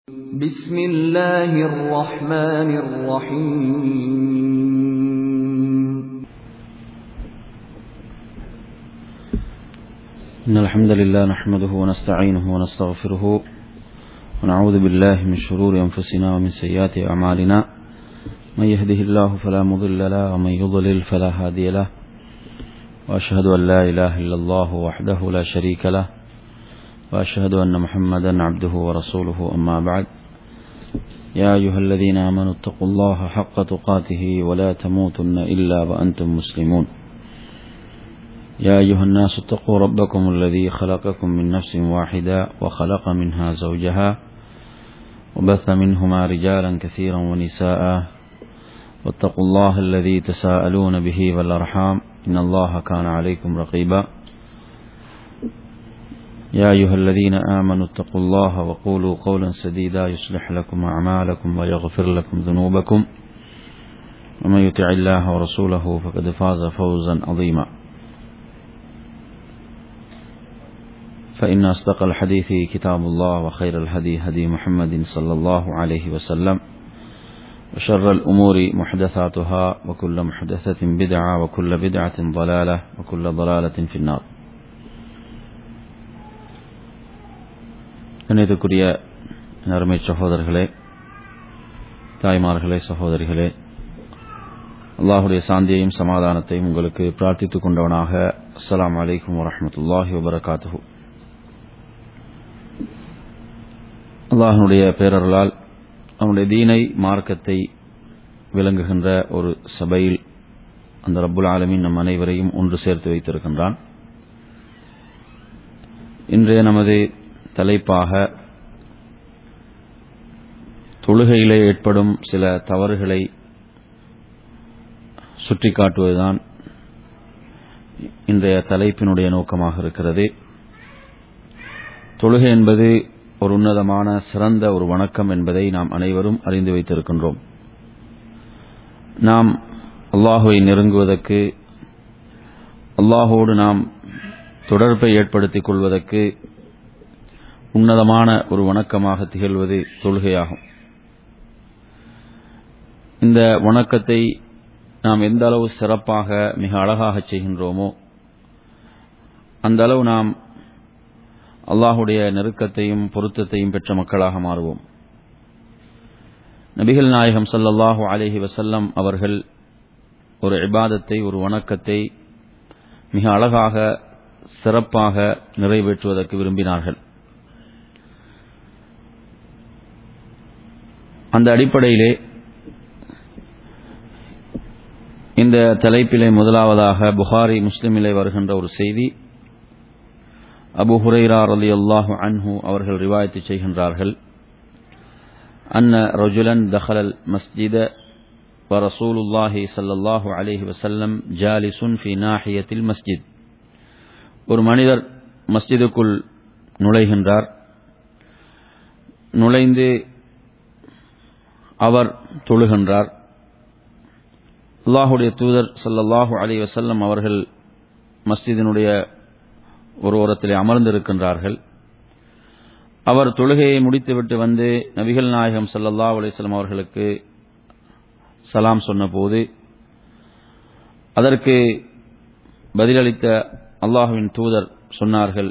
بسم الله الرحمن الرحيم إن الحمد لله نحمده ونستعينه ونستغفره ونعوذ بالله من شرور أنفسنا ومن سيئات أعمالنا من يهده الله فلا مضل له ومن يضلل فلا هادي له وأشهد أن لا إله إلا الله وحده لا شريك له وأشهد أن محمدا عبده ورسوله أما بعد يا أيها الذين آمنوا اتقوا الله حق تقاته ولا تموتن إلا وأنتم مسلمون يا أيها الناس اتقوا ربكم الذي خلقكم من نفس واحدة وخلق منها زوجها وبث منهما رجالا كثيرا ونساء واتقوا الله الذي تساءلون به والأرحام إن الله كان عليكم رقيبا يا أيها الذين آمنوا اتقوا الله وقولوا قولا سديدا يصلح لكم أعمالكم ويغفر لكم ذنوبكم ومن يطع الله ورسوله فقد فاز فوزا عظيما فإن أصدق الحديث كتاب الله وخير الهدي هدي محمد صلى الله عليه وسلم وشر الأمور محدثاتها وكل محدثة بدعة وكل بدعة ضلالة وكل ضلالة في النار கண்ணியத்துக்குரிய அருமை சகோதரர்களே தாய்மார்களே சகோதரிகளே அல்லாஹுடைய சாந்தியையும் சமாதானத்தையும் உங்களுக்கு பிரார்த்தித்துக் கொண்டவனாக அஸ்லாம் வலைக்கம் வரமத்துல்லாஹி வபரகாத்து அல்லாஹனுடைய பேரர்களால் அவனுடைய தீனை மார்க்கத்தை விளங்குகின்ற ஒரு சபையில் அந்த ரப்புல் ஆலமின் நம் அனைவரையும் ஒன்று சேர்த்து வைத்திருக்கின்றான் இன்றைய நமது தலைப்பாக தொழுகையிலே ஏற்படும் சில தவறுகளை சுட்டிக்காட்டுவதுதான் இன்றைய தலைப்பினுடைய நோக்கமாக இருக்கிறது தொழுகை என்பது ஒரு உன்னதமான சிறந்த ஒரு வணக்கம் என்பதை நாம் அனைவரும் அறிந்து வைத்திருக்கின்றோம் நாம் அல்லாஹுவை நெருங்குவதற்கு அல்லாஹோடு நாம் தொடர்பை ஏற்படுத்திக் கொள்வதற்கு உன்னதமான ஒரு வணக்கமாக திகழ்வது தொழுகையாகும் இந்த வணக்கத்தை நாம் எந்த அளவு சிறப்பாக மிக அழகாக செய்கின்றோமோ அந்த அளவு நாம் அல்லாஹுடைய நெருக்கத்தையும் பொருத்தத்தையும் பெற்ற மக்களாக மாறுவோம் நபிகள் நாயகம் சல்லல்லாஹு அலேஹி வசல்லம் அவர்கள் ஒரு இபாதத்தை ஒரு வணக்கத்தை மிக அழகாக சிறப்பாக நிறைவேற்றுவதற்கு விரும்பினார்கள் அந்த அடிப்படையிலே இந்த தலைப்பிலே முதலாவதாக புகாரி முஸ்லிமிலே வருகின்ற ஒரு செய்தி அபு ஹுரைரா அலி அல்லாஹு அன்ஹு அவர்கள் ரிவாயத்து செய்கின்றார்கள் அன்ன ரஜுலன் தஹலல் மஸ்ஜித ورسول الله صلى الله عليه وسلم جالس في ناحية المسجد ஒரு மனிதர் மஸ்ஜிதுக்குள் நுழைகின்றார் நுழைந்து அவர் தொழுகின்றார் அல்லாஹுடைய தூதர் சல்லல்லாஹு அலி வசல்லம் அவர்கள் மஸ்ஜிதினுடைய ஒரு ஓரத்திலே அமர்ந்திருக்கின்றார்கள் அவர் தொழுகையை முடித்துவிட்டு வந்து நபிகள் நாயகம் சல்லல்லா அலிஸ்லாம் அவர்களுக்கு சலாம் சொன்னபோது அதற்கு பதிலளித்த அல்லாஹுவின் தூதர் சொன்னார்கள்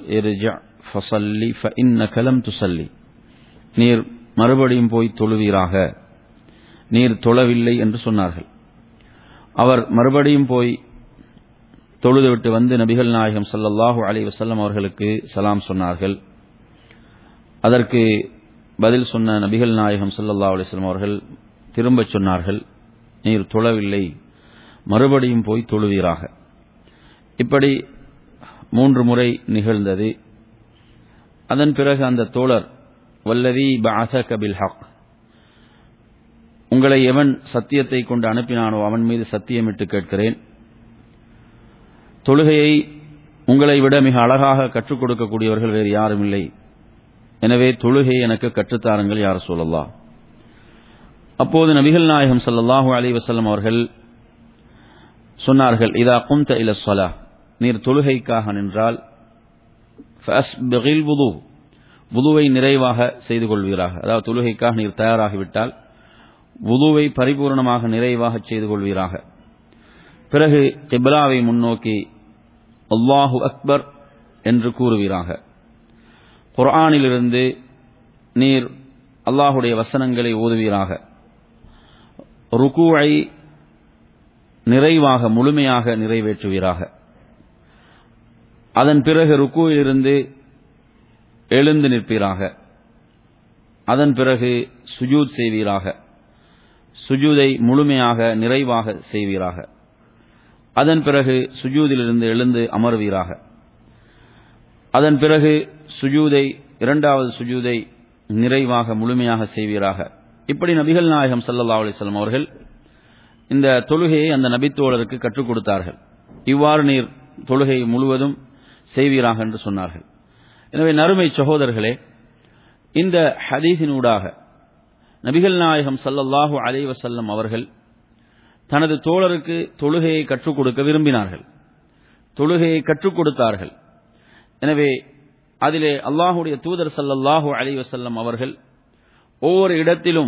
துசல்லி நீர் மறுபடியும் போய் தொழுவீராக நீர் தொழவில்லை என்று சொன்னார்கள் அவர் மறுபடியும் போய் தொழுதுவிட்டு வந்து நபிகள் நாயகம் சல்லல்லாஹு அலி வசல்லம் அவர்களுக்கு சலாம் சொன்னார்கள் அதற்கு பதில் சொன்ன நபிகள் நாயகம் சல்லல்லா அலிஸ்லாம் அவர்கள் திரும்பச் சொன்னார்கள் நீர் தொழவில்லை மறுபடியும் போய் தொழுவீராக இப்படி மூன்று முறை நிகழ்ந்தது அதன் பிறகு அந்த தோழர் வல்லதி பாச கபில் ஹக் உங்களை எவன் சத்தியத்தை கொண்டு அனுப்பினானோ அவன் மீது சத்தியமிட்டு கேட்கிறேன் தொழுகையை உங்களை விட மிக அழகாக கற்றுக் கொடுக்கக்கூடியவர்கள் வேறு யாரும் இல்லை எனவே தொழுகை எனக்கு கற்றுத்தாருங்கள் யார் சொல்லலாம் அப்போது நபிகள் நாயகம் சல்லாஹூ அலி வசல்லம் அவர்கள் சொன்னார்கள் இதா குந்த இல சொலா நீர் தொழுகைக்காக நின்றால் வுதுவை நிறைவாக செய்து கொள்வீராக அதாவது தொழுகைக்காக நீர் தயாராகிவிட்டால் வுதுவை பரிபூர்ணமாக நிறைவாக செய்து கொள்வீராக பிறகு கிப்லாவை முன்னோக்கி அல்லாஹு அக்பர் என்று கூறுவீராக குர்ஆனிலிருந்து நீர் அல்லாஹுடைய வசனங்களை ஓதுவீராக ருக்குவை நிறைவாக முழுமையாக நிறைவேற்றுவீராக அதன் பிறகு ருக்குவிலிருந்து எழுந்து நிற்பீராக அதன் பிறகு சுஜூத் செய்வீராக சுஜூதை முழுமையாக நிறைவாக செய்வீராக அதன் பிறகு சுஜூதிலிருந்து எழுந்து அமர்வீராக அதன் பிறகு சுஜூதை இரண்டாவது சுஜூதை நிறைவாக முழுமையாக செய்வீராக இப்படி நபிகள் நாயகம் சல்லல்லா அலிஸ்லாம் அவர்கள் இந்த தொழுகையை அந்த நபித்தோழருக்கு கற்றுக் கொடுத்தார்கள் இவ்வாறு நீர் தொழுகை முழுவதும் செய்வீராக என்று சொன்னார்கள் எனவே நறுமை சகோதரர்களே இந்த ஹதீஸினூடாக நபிகள் நாயகம் சல்லல்லாஹு அலை வசல்லம் அவர்கள் தனது தோழருக்கு தொழுகையை கற்றுக் கொடுக்க விரும்பினார்கள் தொழுகையை கற்றுக் கொடுத்தார்கள் எனவே அதிலே அல்லாஹுடைய தூதர் சல்லல்லாஹு அலை வசல்லம் அவர்கள் ஒவ்வொரு இடத்திலும்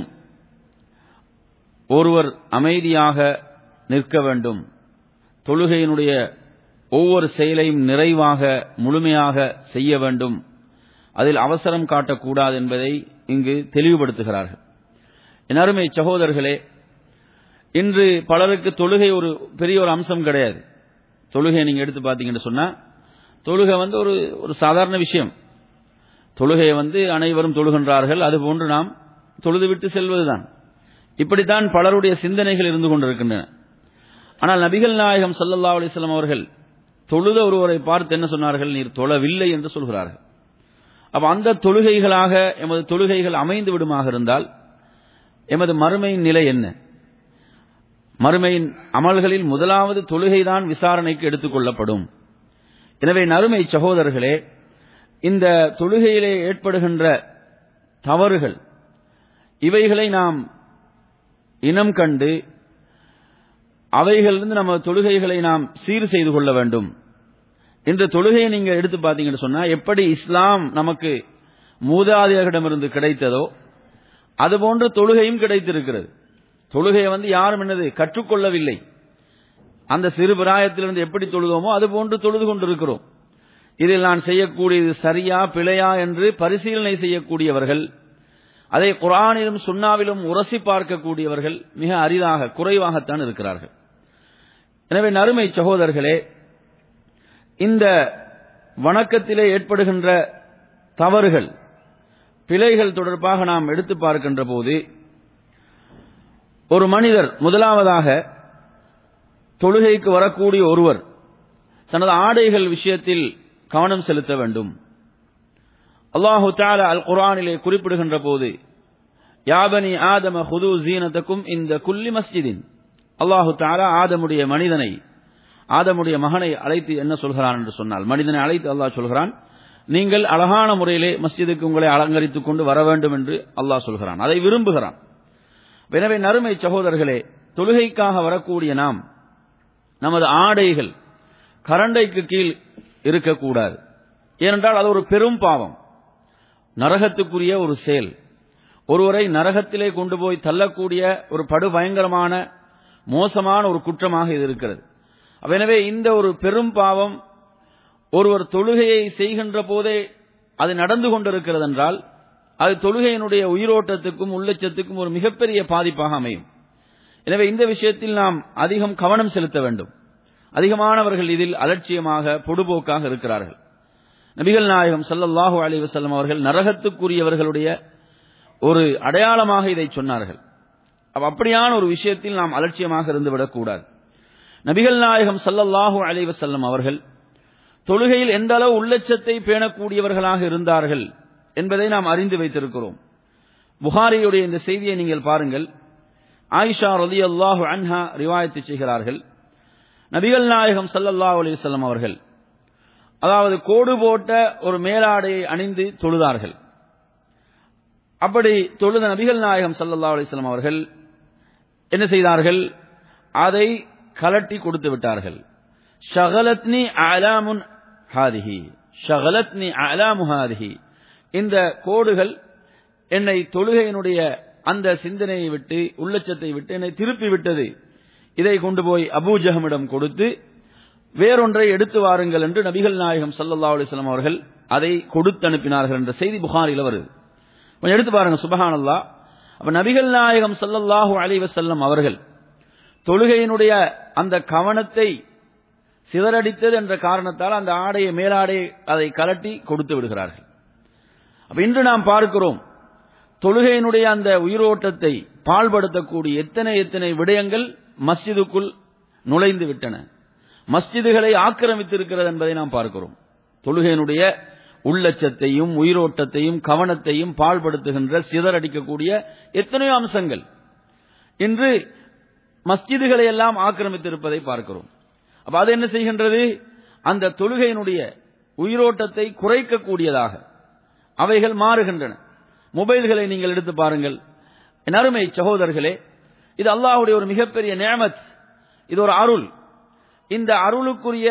ஒருவர் அமைதியாக நிற்க வேண்டும் தொழுகையினுடைய ஒவ்வொரு செயலையும் நிறைவாக முழுமையாக செய்ய வேண்டும் அதில் அவசரம் காட்டக்கூடாது என்பதை இங்கு தெளிவுபடுத்துகிறார்கள் என் அருமை சகோதரர்களே இன்று பலருக்கு தொழுகை ஒரு பெரிய ஒரு அம்சம் கிடையாது தொழுகை நீங்க எடுத்து பார்த்தீங்கன்னு சொன்னா தொழுகை வந்து ஒரு ஒரு சாதாரண விஷயம் தொழுகையை வந்து அனைவரும் தொழுகின்றார்கள் அதுபோன்று நாம் தொழுது விட்டு செல்வதுதான் இப்படித்தான் பலருடைய சிந்தனைகள் இருந்து கொண்டிருக்கின்றன ஆனால் நபிகள் நாயகம் சல்லல்லா அலிஸ்லாம் அவர்கள் தொழுத ஒருவரை பார்த்து என்ன சொன்னார்கள் நீர் தொழவில்லை என்று சொல்கிறார்கள் அப்ப அந்த தொழுகைகளாக எமது தொழுகைகள் அமைந்து விடுமாக இருந்தால் எமது மறுமையின் நிலை என்ன மறுமையின் அமல்களில் முதலாவது தொழுகைதான் விசாரணைக்கு எடுத்துக் கொள்ளப்படும் எனவே நறுமை சகோதரர்களே இந்த தொழுகையிலே ஏற்படுகின்ற தவறுகள் இவைகளை நாம் இனம் கண்டு அவைகளிலிருந்து நம்ம தொழுகைகளை நாம் சீர் செய்து கொள்ள வேண்டும் இன்று தொழுகையை நீங்க எடுத்து பார்த்தீங்கன்னு சொன்னா எப்படி இஸ்லாம் நமக்கு மூதாதையர்களிடமிருந்து கிடைத்ததோ அதுபோன்று தொழுகையும் கிடைத்திருக்கிறது தொழுகையை வந்து யாரும் என்னது கற்றுக்கொள்ளவில்லை அந்த சிறு பிராயத்திலிருந்து எப்படி தொழுதோமோ அதுபோன்று தொழுது கொண்டிருக்கிறோம் இதில் நான் செய்யக்கூடியது சரியா பிழையா என்று பரிசீலனை செய்யக்கூடியவர்கள் அதை குரானிலும் சுண்ணாவிலும் உரசி பார்க்கக்கூடியவர்கள் மிக அரிதாக குறைவாகத்தான் இருக்கிறார்கள் எனவே நறுமை சகோதரர்களே இந்த வணக்கத்திலே ஏற்படுகின்ற தவறுகள் பிழைகள் தொடர்பாக நாம் எடுத்து பார்க்கின்ற போது ஒரு மனிதர் முதலாவதாக தொழுகைக்கு வரக்கூடிய ஒருவர் தனது ஆடைகள் விஷயத்தில் கவனம் செலுத்த வேண்டும் அல்லாஹு தாலா அல் குரானிலே குறிப்பிடுகின்ற போது யாபனி ஆதம ஹுது ஜீனத்துக்கும் இந்த குல்லி மஸ்ஜிதின் அல்லாஹு தாலா ஆதமுடைய மனிதனை ஆதமுடைய மகனை அழைத்து என்ன சொல்கிறான் என்று சொன்னால் மனிதனை அழைத்து அல்லாஹ் சொல்கிறான் நீங்கள் அழகான முறையிலே மஸ்ஜிதுக்கு உங்களை அலங்கரித்துக் கொண்டு வர வேண்டும் என்று அல்லாஹ் சொல்கிறான் அதை விரும்புகிறான் எனவே நறுமை சகோதரர்களே தொழுகைக்காக வரக்கூடிய நாம் நமது ஆடைகள் கரண்டைக்கு கீழ் இருக்கக்கூடாது ஏனென்றால் அது ஒரு பெரும் பாவம் நரகத்துக்குரிய ஒரு செயல் ஒருவரை நரகத்திலே கொண்டு போய் தள்ளக்கூடிய ஒரு படு பயங்கரமான மோசமான ஒரு குற்றமாக இது இருக்கிறது எனவே இந்த ஒரு பெரும் பாவம் ஒருவர் தொழுகையை செய்கின்ற போதே அது நடந்து கொண்டிருக்கிறது என்றால் அது தொழுகையினுடைய உயிரோட்டத்துக்கும் உள்ளச்சத்துக்கும் ஒரு மிகப்பெரிய பாதிப்பாக அமையும் எனவே இந்த விஷயத்தில் நாம் அதிகம் கவனம் செலுத்த வேண்டும் அதிகமானவர்கள் இதில் அலட்சியமாக பொடுபோக்காக இருக்கிறார்கள் நபிகள் நாயகம் சல்லல்லாஹு அலி வசல்லம் அவர்கள் நரகத்துக்குரியவர்களுடைய ஒரு அடையாளமாக இதை சொன்னார்கள் அப்படியான ஒரு விஷயத்தில் நாம் அலட்சியமாக இருந்துவிடக்கூடாது நபிகள் நாயகம் சல்லல்லாஹு அலி வசல்லம் அவர்கள் தொழுகையில் எந்த அளவு உள்ளச்சத்தை பேணக்கூடியவர்களாக இருந்தார்கள் என்பதை நாம் அறிந்து வைத்திருக்கிறோம் புகாரியுடைய இந்த செய்தியை நீங்கள் பாருங்கள் ஆயிஷா ரதி அல்லாஹு அன்ஹா ரிவாயத்து செய்கிறார்கள் நபிகள் நாயகம் சல்லல்லாஹு அலிவல்லம் அவர்கள் அதாவது கோடு போட்ட ஒரு மேலாடையை அணிந்து தொழுதார்கள் அப்படி தொழுத நபிகள் நாயகம் சல்லல்லா அலிஸ்லாம் அவர்கள் என்ன செய்தார்கள் அதை கலட்டி கொடுத்து விட்டார்கள் ஷகலத்னி அலாமுன் ஹாதிஹி ஷகலத்னி அலாமு ஹாதிஹி இந்த கோடுகள் என்னை தொழுகையினுடைய அந்த சிந்தனையை விட்டு உள்ளச்சத்தை விட்டு என்னை திருப்பி விட்டது இதை கொண்டு போய் அபூஜகமிடம் கொடுத்து வேறொன்றை எடுத்து வாருங்கள் என்று நபிகள் நாயகம் சல்லல்லா அலிஸ்லாம் அவர்கள் அதை கொடுத்து அனுப்பினார்கள் என்ற செய்தி புகாரில் வருது கொஞ்சம் எடுத்து பாருங்க சுபஹானல்லா அப்ப நபிகள் நாயகம் சல்லல்லாஹு அலைஹி வஸல்லம் அவர்கள் தொழுகையினுடைய அந்த கவனத்தை சிதறடித்தது என்ற காரணத்தால் அந்த ஆடையை மேலாடையை அதை கலட்டி கொடுத்து விடுகிறார்கள் அப்ப இன்று நாம் பார்க்கிறோம் தொழுகையினுடைய அந்த உயிரோட்டத்தை பாழ்படுத்தக்கூடிய எத்தனை எத்தனை விடயங்கள் மஸ்ஜிதுக்குள் நுழைந்து விட்டன மஸ்ஜிதுகளை ஆக்கிரமித்திருக்கிறது என்பதை நாம் பார்க்கிறோம் தொழுகையினுடைய உள்ளச்சத்தையும் உயிரோட்டத்தையும் கவனத்தையும் பாழ்படுத்துகின்ற சிதறடிக்கக்கூடிய எத்தனையோ அம்சங்கள் இன்று மஸ்ஜிதுகளை எல்லாம் ஆக்கிரமித்திருப்பதை பார்க்கிறோம் அப்ப அது என்ன செய்கின்றது அந்த தொழுகையினுடைய உயிரோட்டத்தை குறைக்கக்கூடியதாக அவைகள் மாறுகின்றன மொபைல்களை நீங்கள் எடுத்து பாருங்கள் என் அருமை சகோதரர்களே இது அல்லாஹுடைய ஒரு மிகப்பெரிய நேமத் இது ஒரு அருள் இந்த அருளுக்குரிய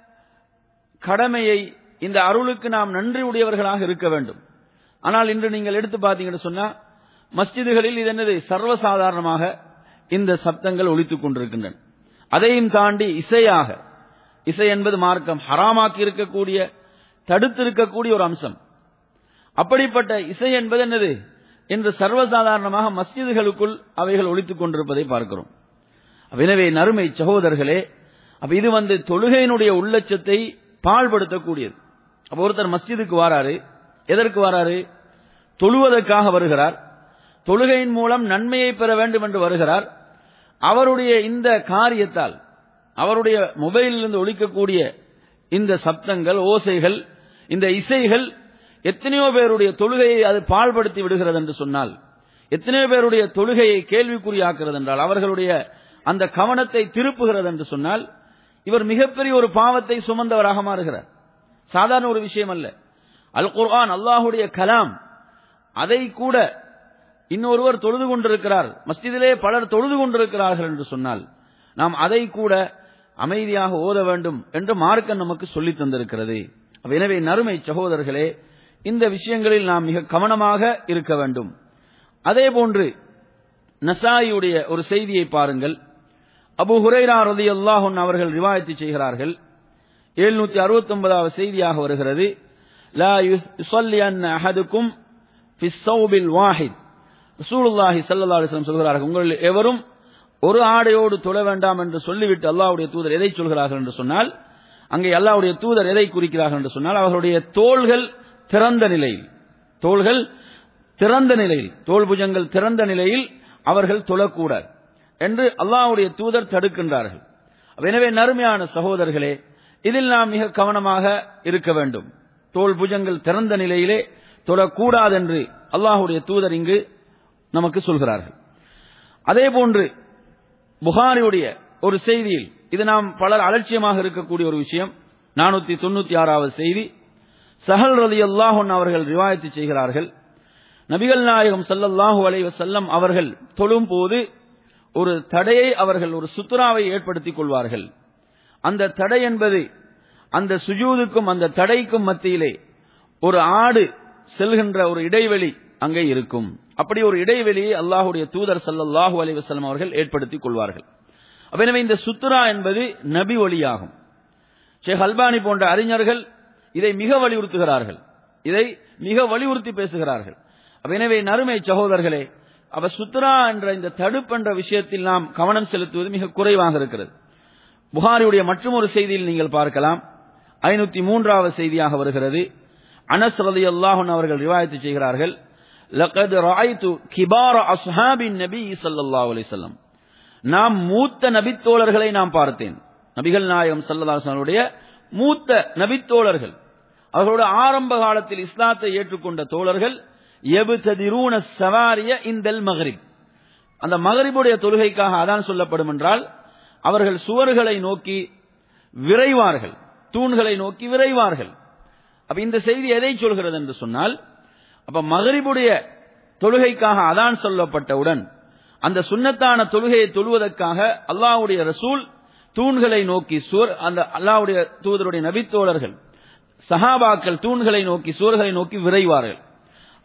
கடமையை இந்த அருளுக்கு நாம் நன்றி உடையவர்களாக இருக்க வேண்டும் ஆனால் இன்று நீங்கள் எடுத்து பார்த்தீங்கன்னு சொன்னா மஸ்ஜிதுகளில் இது என்னது சர்வசாதாரணமாக இந்த சப்தங்கள் ஒலித்துக் கொண்டிருக்கின்றன அதையும் தாண்டி இசையாக இசை என்பது மார்க்கம் ஹராமாக்கி இருக்கக்கூடிய தடுத்திருக்கக்கூடிய ஒரு அம்சம் அப்படிப்பட்ட இசை என்பது என்னது இன்று சர்வசாதாரணமாக மஸ்ஜிதுகளுக்குள் அவைகள் ஒலித்துக் கொண்டிருப்பதை பார்க்கிறோம் எனவே நறுமை சகோதரர்களே அப்ப இது வந்து தொழுகையினுடைய உள்ளச்சத்தை பாழ்படுத்தக்கூடியது அப்ப ஒருத்தர் மஸ்ஜிதுக்கு வாராரு எதற்கு வராரு தொழுவதற்காக வருகிறார் தொழுகையின் மூலம் நன்மையை பெற வேண்டும் என்று வருகிறார் அவருடைய இந்த காரியத்தால் அவருடைய மொபைலிலிருந்து ஒழிக்கக்கூடிய இந்த சப்தங்கள் ஓசைகள் இந்த இசைகள் எத்தனையோ பேருடைய தொழுகையை அது பாழ்படுத்தி விடுகிறது என்று சொன்னால் எத்தனையோ பேருடைய தொழுகையை கேள்விக்குறியாக்குறது என்றால் அவர்களுடைய அந்த கவனத்தை திருப்புகிறது என்று சொன்னால் இவர் மிகப்பெரிய ஒரு பாவத்தை சுமந்தவராக மாறுகிறார் சாதாரண ஒரு விஷயம் அல்ல அல் குர்ஆன் அல்லாஹுடைய கலாம் அதை கூட இன்னொருவர் தொழுது கொண்டிருக்கிறார் மஸ்ஜிதிலே பலர் தொழுது கொண்டிருக்கிறார்கள் என்று சொன்னால் நாம் அதை கூட அமைதியாக ஓத வேண்டும் என்று மார்க்கம் நமக்கு சொல்லித் தந்திருக்கிறது எனவே நறுமை சகோதரர்களே இந்த விஷயங்களில் நாம் மிக கவனமாக இருக்க வேண்டும் அதே போன்று நசாயியுடைய ஒரு செய்தியை பாருங்கள் அபு ஹுரைரா ரதி அல்லாஹன் அவர்கள் ரிவாயத்து செய்கிறார்கள் எழுநூத்தி அறுபத்தி ஒன்பதாவது செய்தியாக வருகிறது லா யுசல்லியன் அஹதுக்கும் ஃபிஸ்ஸௌபில் வாஹித் ரசூலுல்லாஹி ஸல்லல்லாஹு அலைஹி வஸல்லம் சொல்கிறார்கள் உங்கள் எவரும் ஒரு ஆடையோடு தொழ வேண்டாம் என்று சொல்லிவிட்டு அல்லாஹ்வுடைய தூதர் எதை சொல்கிறார்கள் என்று சொன்னால் அங்கே அல்லாஹ்வுடைய தூதர் எதை குறிக்கிறார்கள் என்று சொன்னால் அவர்களுடைய தோள்கள் திறந்த நிலையில் தோள்கள் திறந்த நிலையில் தோல் புஜங்கள் திறந்த நிலையில் அவர்கள் தொழக்கூடாது என்று அல்லாஹ்வுடைய தூதர் தடுக்கின்றார்கள் எனவே நறுமையான சகோதரர்களே இதில் நாம் மிக கவனமாக இருக்க வேண்டும் தோல் புஜங்கள் திறந்த நிலையிலே தொழக்கூடாது என்று அல்லாஹுடைய தூதர் இங்கு நமக்கு சொல்கிறார்கள் அதே போன்று புகாரியுடைய ஒரு செய்தியில் இது நாம் பலர் அலட்சியமாக இருக்கக்கூடிய ஒரு விஷயம் நானூத்தி தொண்ணூத்தி ஆறாவது செய்தி சஹல் ரதி அல்லாஹன் அவர்கள் ரிவாயத்து செய்கிறார்கள் நபிகள் நாயகம் சல்லல்லாஹு அலைஹி வஸல்லம் அவர்கள் தொழும் போது ஒரு தடையை அவர்கள் ஒரு சுத்துராவை ஏற்படுத்திக் கொள்வார்கள் அந்த தடை என்பது அந்த சுஜூதுக்கும் அந்த தடைக்கும் மத்தியிலே ஒரு ஆடு செல்கின்ற ஒரு இடைவெளி அங்கே இருக்கும் அப்படி ஒரு இடைவெளியை அல்லாஹுடைய தூதர் சல்லல்லாஹு அலைஹி வஸல்லம் அவர்கள் ஏற்படுத்திக் கொள்வார்கள் அப்ப எனவே இந்த சுத்துரா என்பது நபி ஒளியாகும் ஷேக் அல்பானி போன்ற அறிஞர்கள் இதை மிக வலியுறுத்துகிறார்கள் இதை மிக வலியுறுத்தி பேசுகிறார்கள் அப்ப எனவே நறுமை சகோதரர்களே அவ சுத்ரா என்ற இந்த தடுப்பு என்ற விஷயத்தில் நாம் கவனம் செலுத்துவது மிக குறைவாக இருக்கிறது புகாரியுடைய மற்றும் ஒரு செய்தியில் நீங்கள் பார்க்கலாம் ஐநூத்தி மூன்றாவது செய்தியாக வருகிறது அனஸ் ரதி அல்லாஹன் அவர்கள் ரிவாயத்து செய்கிறார்கள் லகத் ராய்து கிபார அஸ்ஹாபின் நபி ஸல்லல்லாஹு அலைஹி வஸல்லம் நாம் மூத்த நபித்தோழர்களை நாம் பார்த்தேன் நபிகள் நாயகம் சல்லல்லாஹுடைய மூத்த நபித்தோழர்கள் அவர்களோட ஆரம்ப காலத்தில் இஸ்லாத்தை ஏற்றுக்கொண்ட தோழர்கள் எபுததிரூன சவாரிய இந்தல் மகரிப் அந்த மகரிபுடைய தொழுகைக்காக அதான் சொல்லப்படும் என்றால் அவர்கள் சுவர்களை நோக்கி விரைவார்கள் தூண்களை நோக்கி விரைவார்கள் அப்ப இந்த செய்தி எதை சொல்கிறது என்று சொன்னால் அப்ப மகரிபுடைய தொழுகைக்காக அதான் சொல்லப்பட்டவுடன் அந்த சுண்ணத்தான தொழுகையை தொழுவதற்காக அல்லாஹ்வுடைய ரசூல் தூண்களை நோக்கி சுவர் அந்த அல்லாஹ்வுடைய தூதருடைய நபித்தோழர்கள் சஹாபாக்கள் தூண்களை நோக்கி சுவர்களை நோக்கி விரைவார்கள்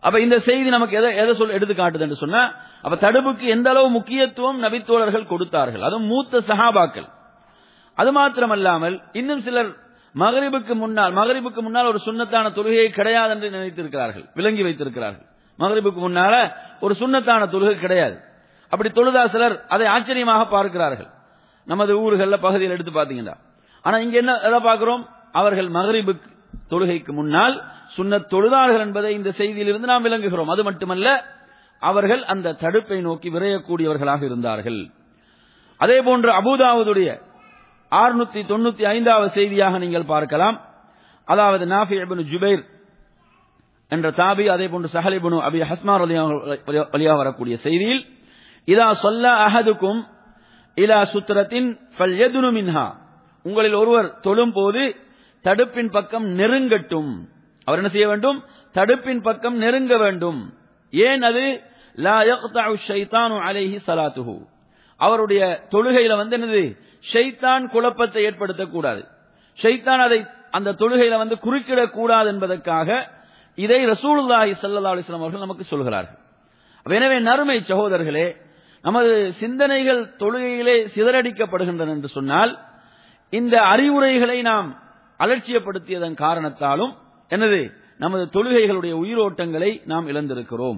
அப்ப இந்த செய்தி நமக்கு எதை எதை சொல் எடுத்து காட்டுது என்று சொன்னா அப்ப தடுப்புக்கு எந்த அளவு முக்கியத்துவம் நபித்தோழர்கள் கொடுத்தார்கள் அதுவும் மூத்த சஹாபாக்கள் அது மாத்திரமல்லாமல் இன்னும் சிலர் மகரிபுக்கு முன்னால் மகரிபுக்கு முன்னால் ஒரு சுண்ணத்தான தொழுகையை கிடையாது என்று நினைத்திருக்கிறார்கள் விளங்கி வைத்திருக்கிறார்கள் மகரிபுக்கு முன்னால ஒரு சுண்ணத்தான தொழுகை கிடையாது அப்படி தொழுதா சிலர் அதை ஆச்சரியமாக பார்க்கிறார்கள் நமது ஊர்கள்ல பகுதியில் எடுத்து பாத்தீங்கன்னா ஆனா இங்க என்ன எதை பார்க்கிறோம் அவர்கள் மகரிபுக்கு தொழுகைக்கு முன்னால் சுன்னத் தொழுதார்கள் என்பதை இந்த செய்தியிலிருந்து நாம் விளங்குகிறோம் அது மட்டுமல்ல அவர்கள் அந்த தடுப்பை நோக்கி விரையக்கூடியவர்களாக இருந்தார்கள் அதே போன்று அபுதாவுடைய ஆறுநூத்தி தொண்ணூத்தி ஐந்தாவது செய்தியாக நீங்கள் பார்க்கலாம் அதாவது நாஃபி இப்னு ஜுபைர் என்ற தாபி அதே போன்று சஹலிபுனு அபி ஹஸ்மார் வழியாக வரக்கூடிய செய்தியில் இதா சொல்ல அஹதுக்கும் இலா சுத்திரத்தின் ஃபல்யதுனு மின்ஹா உங்களில் ஒருவர் தொழும் போது தடுப்பின் பக்கம் நெருங்கட்டும் அவர் என்ன செய்ய வேண்டும் தடுப்பின் பக்கம் நெருங்க வேண்டும் ஏன் அது லா யக்தஉ ஷைத்தானு அலைஹி ஸலாத்துஹு அவருடைய தொழுகையில வந்து என்னது ஷைத்தான் குழப்பத்தை ஏற்படுத்தக்கூடாது ஷைத்தான் அதை அந்த தொழுகையில வந்து குறுக்கிடக் கூடாது என்பதற்காக இதை ரசூலுல்லாஹி ஸல்லல்லாஹு அலைஹி வஸல்லம் அவர்கள் நமக்கு சொல்கிறார்கள் அப்ப எனவே நறுமை சகோதரர்களே நமது சிந்தனைகள் தொழுகையிலே சிதறடிக்கப்படுகின்றன என்று சொன்னால் இந்த அறிவுரைகளை நாம் அலட்சியப்படுத்தியதன் காரணத்தாலும் என்னது நமது தொழுகைகளுடைய உயிரோட்டங்களை நாம் இழந்திருக்கிறோம்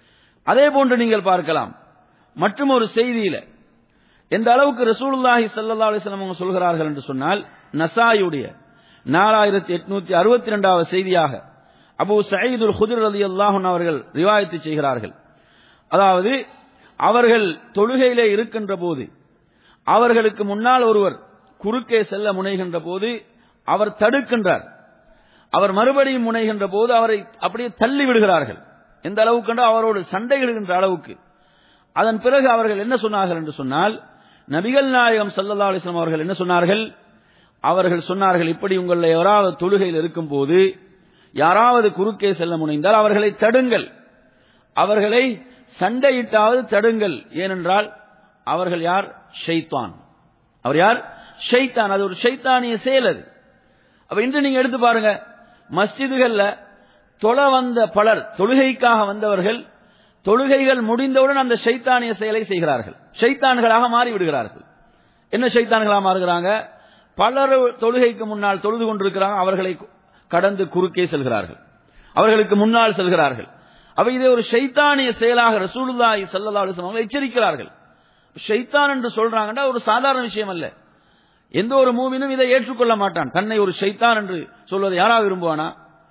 அதே போன்று நீங்கள் பார்க்கலாம் மற்றும் ஒரு செய்தியில எந்த அளவுக்கு ரசூலுல்லாஹி ஸல்லல்லாஹு அலைஹி வஸல்லம் அவங்க சொல்கிறார்கள் என்று சொன்னால் நசாயுடைய நாலாயிரத்தி எட்நூத்தி அறுபத்தி ரெண்டாவது செய்தியாக அபு சயீதுல் குதிர் அலி அல்லாஹன் அவர்கள் ரிவாயத்து செய்கிறார்கள் அதாவது அவர்கள் தொழுகையிலே இருக்கின்ற போது அவர்களுக்கு முன்னால் ஒருவர் குறுக்கே செல்ல முனைகின்ற போது அவர் தடுக்கின்றார் அவர் மறுபடியும் முனைகின்ற போது அவரை அப்படியே தள்ளி விடுகிறார்கள் எந்த அளவுக்கு என்றால் அவரோடு சண்டையிடுகின்ற அளவுக்கு அதன் பிறகு அவர்கள் என்ன சொன்னார்கள் என்று சொன்னால் நபிகள் நாயகம் சல்லல்லா அலிஸ்லாம் அவர்கள் என்ன சொன்னார்கள் அவர்கள் சொன்னார்கள் இப்படி உங்களில் யாராவது தொழுகையில் இருக்கும் போது யாராவது குறுக்கே செல்ல முனைந்தால் அவர்களை தடுங்கள் அவர்களை சண்டையிட்டாவது தடுங்கள் ஏனென்றால் அவர்கள் யார் ஷைத்தான் அவர் யார் ஷைத்தான் அது ஒரு ஷைத்தானிய செயல் அது அப்ப இன்று நீங்க எடுத்து பாருங்க மஸ்ஜிதுகள்ல தொழ வந்த பலர் தொழுகைக்காக வந்தவர்கள் தொழுகைகள் முடிந்தவுடன் அந்த ஷைத்தானிய செயலை செய்கிறார்கள் ஷைத்தான்களாக மாறி விடுகிறார்கள் என்ன ஷைத்தான்களாக மாறுகிறாங்க பலர் தொழுகைக்கு முன்னால் தொழுது கொண்டிருக்கிறாங்க அவர்களை கடந்து குறுக்கே செல்கிறார்கள் அவர்களுக்கு முன்னால் செல்கிறார்கள் அவை இதை ஒரு ஷைத்தானிய செயலாக ரசூலுல்லாஹி ஸல்லல்லாஹு அலைஹி வஸல்லம் எச்சரிக்கிறார்கள் ஷைத்தான் என்று சொல்றாங்கன்னா ஒரு சாதாரண விஷயம் அல்ல எந்த ஒரு மூவினும் இதை ஏற்றுக்கொள்ள மாட்டான் தன்னை ஒரு ஷைத்தான் என்று சொல்வதை யாராவது விரும்புவானா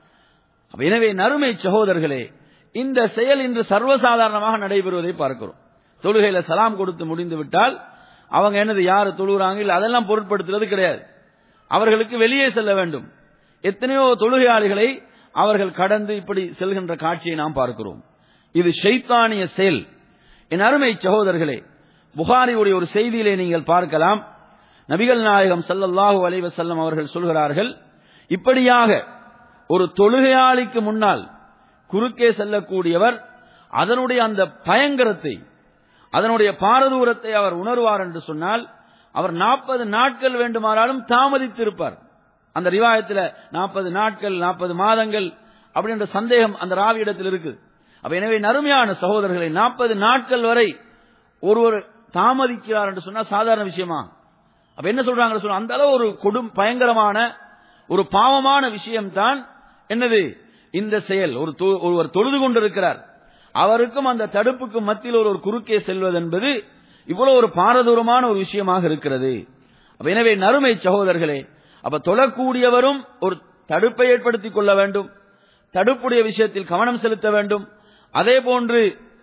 எனவே நறுமை சகோதரர்களே இந்த செயல் இன்று சர்வசாதாரணமாக நடைபெறுவதை பார்க்கிறோம் தொழுகையில சலாம் கொடுத்து முடிந்து விட்டால் அவங்க என்னது யாரு தொழுகிறாங்க இல்ல அதெல்லாம் பொருட்படுத்துறது கிடையாது அவர்களுக்கு வெளியே செல்ல வேண்டும் எத்தனையோ தொழுகையாளிகளை அவர்கள் கடந்து இப்படி செல்கின்ற காட்சியை நாம் பார்க்கிறோம் இது ஷைத்தானிய செயல் என் அருமை சகோதரர்களே புகாரியுடைய ஒரு செய்தியிலே நீங்கள் பார்க்கலாம் நபிகள் நாயகம் சல்லல்லாஹு அலைவசல்லம் அவர்கள் சொல்கிறார்கள் இப்படியாக ஒரு தொழுகையாளிக்கு முன்னால் குறுக்கே செல்லக்கூடியவர் அதனுடைய அந்த பயங்கரத்தை அதனுடைய பாரதூரத்தை அவர் உணர்வார் என்று சொன்னால் அவர் நாற்பது நாட்கள் வேண்டுமானாலும் தாமதித்திருப்பார் அந்த ரிவாயத்தில் நாற்பது நாட்கள் நாற்பது மாதங்கள் அப்படின்ற சந்தேகம் அந்த ராவியிடத்தில் இருக்குது அப்ப எனவே நறுமையான சகோதரர்களை நாற்பது நாட்கள் வரை ஒருவர் தாமதிக்கிறார் என்று சொன்னா சாதாரண விஷயமா அப்ப என்ன சொல்றாங்க சொன்னா அந்த அளவு ஒரு கொடும் பயங்கரமான ஒரு பாவமான விஷயம்தான் என்னது இந்த செயல் ஒரு ஒருவர் தொழுது கொண்டிருக்கிறார் அவருக்கும் அந்த தடுப்புக்கும் மத்தியில் ஒரு குறுக்கே செல்வது என்பது இவ்வளவு ஒரு பாரதூரமான ஒரு விஷயமாக இருக்கிறது அப்ப எனவே நறுமை சகோதரர்களே அப்ப தொழக்கூடியவரும் ஒரு தடுப்பை ஏற்படுத்திக் கொள்ள வேண்டும் தடுப்புடைய விஷயத்தில் கவனம் செலுத்த வேண்டும் அதே போன்று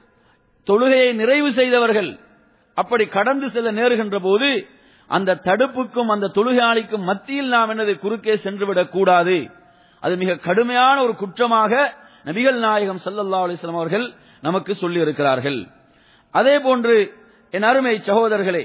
தொழுகையை நிறைவு செய்தவர்கள் அப்படி கடந்து செல்ல நேருகின்ற போது அந்த தடுப்புக்கும் அந்த தொழுகையாளிக்கும் மத்தியில் நாம் என்னது குறுக்கே சென்றுவிடக் கூடாது அது மிக கடுமையான ஒரு குற்றமாக நபிகள் நாயகம் சல்லல்லா அலிஸ்லாம் அவர்கள் நமக்கு சொல்லி இருக்கிறார்கள் அதே போன்று என் அருமை சகோதரர்களே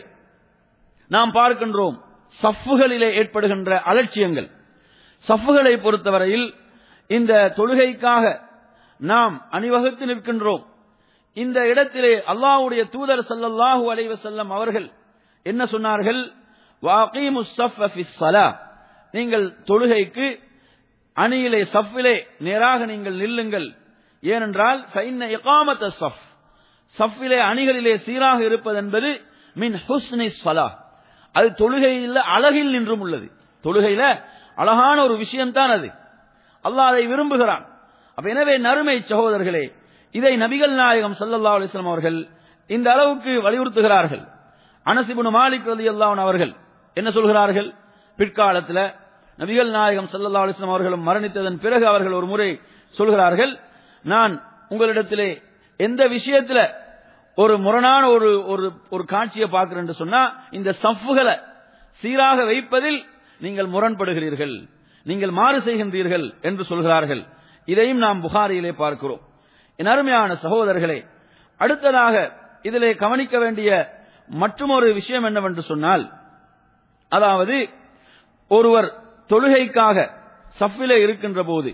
நாம் பார்க்கின்றோம் சஃப்புகளிலே ஏற்படுகின்ற அலட்சியங்கள் சஃப்புகளை பொறுத்தவரையில் இந்த தொழுகைக்காக நாம் அணிவகுத்து நிற்கின்றோம் இந்த இடத்திலே அல்லாஹ்வுடைய தூதர் சல்லல்லாஹு அலைஹி வஸல்லம் அவர்கள் என்ன சொன்னார்கள் வாகீமு ஸஃப ஃபிஸ் ஸலா நீங்கள் தொழுகைக்கு அணியிலே சஃபிலே நேராக நீங்கள் நில்லுங்கள் ஏனென்றால் ஃபைன்ன இகாமத்த சஃப் சஃபிலே அணிகளிலே சீராக இருப்பது என்பது மின் ஹுஸ்னி ஸலா அது தொழுகையில் அழகில் நின்றும் உள்ளது தொழுகையில அழகான ஒரு விஷயம்தான் அது அல்லாஹ் அதை விரும்புகிறான் அப்ப எனவே நறுமை சகோதரர்களே இதை நபிகள் நாயகம் ஸல்லல்லாஹு அலைஹி வஸல்லம் அவர்கள் இந்த அளவுக்கு வலியுறுத்துகிறார்கள் அனசிபுன் மாலிக் ரலியல்லாஹு அவர்கள் என்ன சொல்கிறார்கள் பிற்காலத்தில் நபிகள் நாயகம் ஸல்லல்லாஹு அலைஹி வஸல்லம் அவர்களும் மரணித்ததன் பிறகு அவர்கள் ஒரு முறை சொல்கிறார்கள் நான் உங்களிடத்திலே எந்த விஷயத்துல ஒரு முரணான ஒரு ஒரு ஒரு காட்சியை பார்க்கிறேன் சொன்னா இந்த சஃப்புகளை சீராக வைப்பதில் நீங்கள் முரண்படுகிறீர்கள் நீங்கள் மாறு செய்கின்றீர்கள் என்று சொல்கிறார்கள் இதையும் நாம் புகாரியிலே பார்க்கிறோம் என் அருமையான சகோதரர்களே அடுத்ததாக இதிலே கவனிக்க வேண்டிய மற்றொரு விஷயம் என்னவென்று சொன்னால் அதாவது ஒருவர் தொழுகைக்காக சஃபிலே இருக்கின்ற போது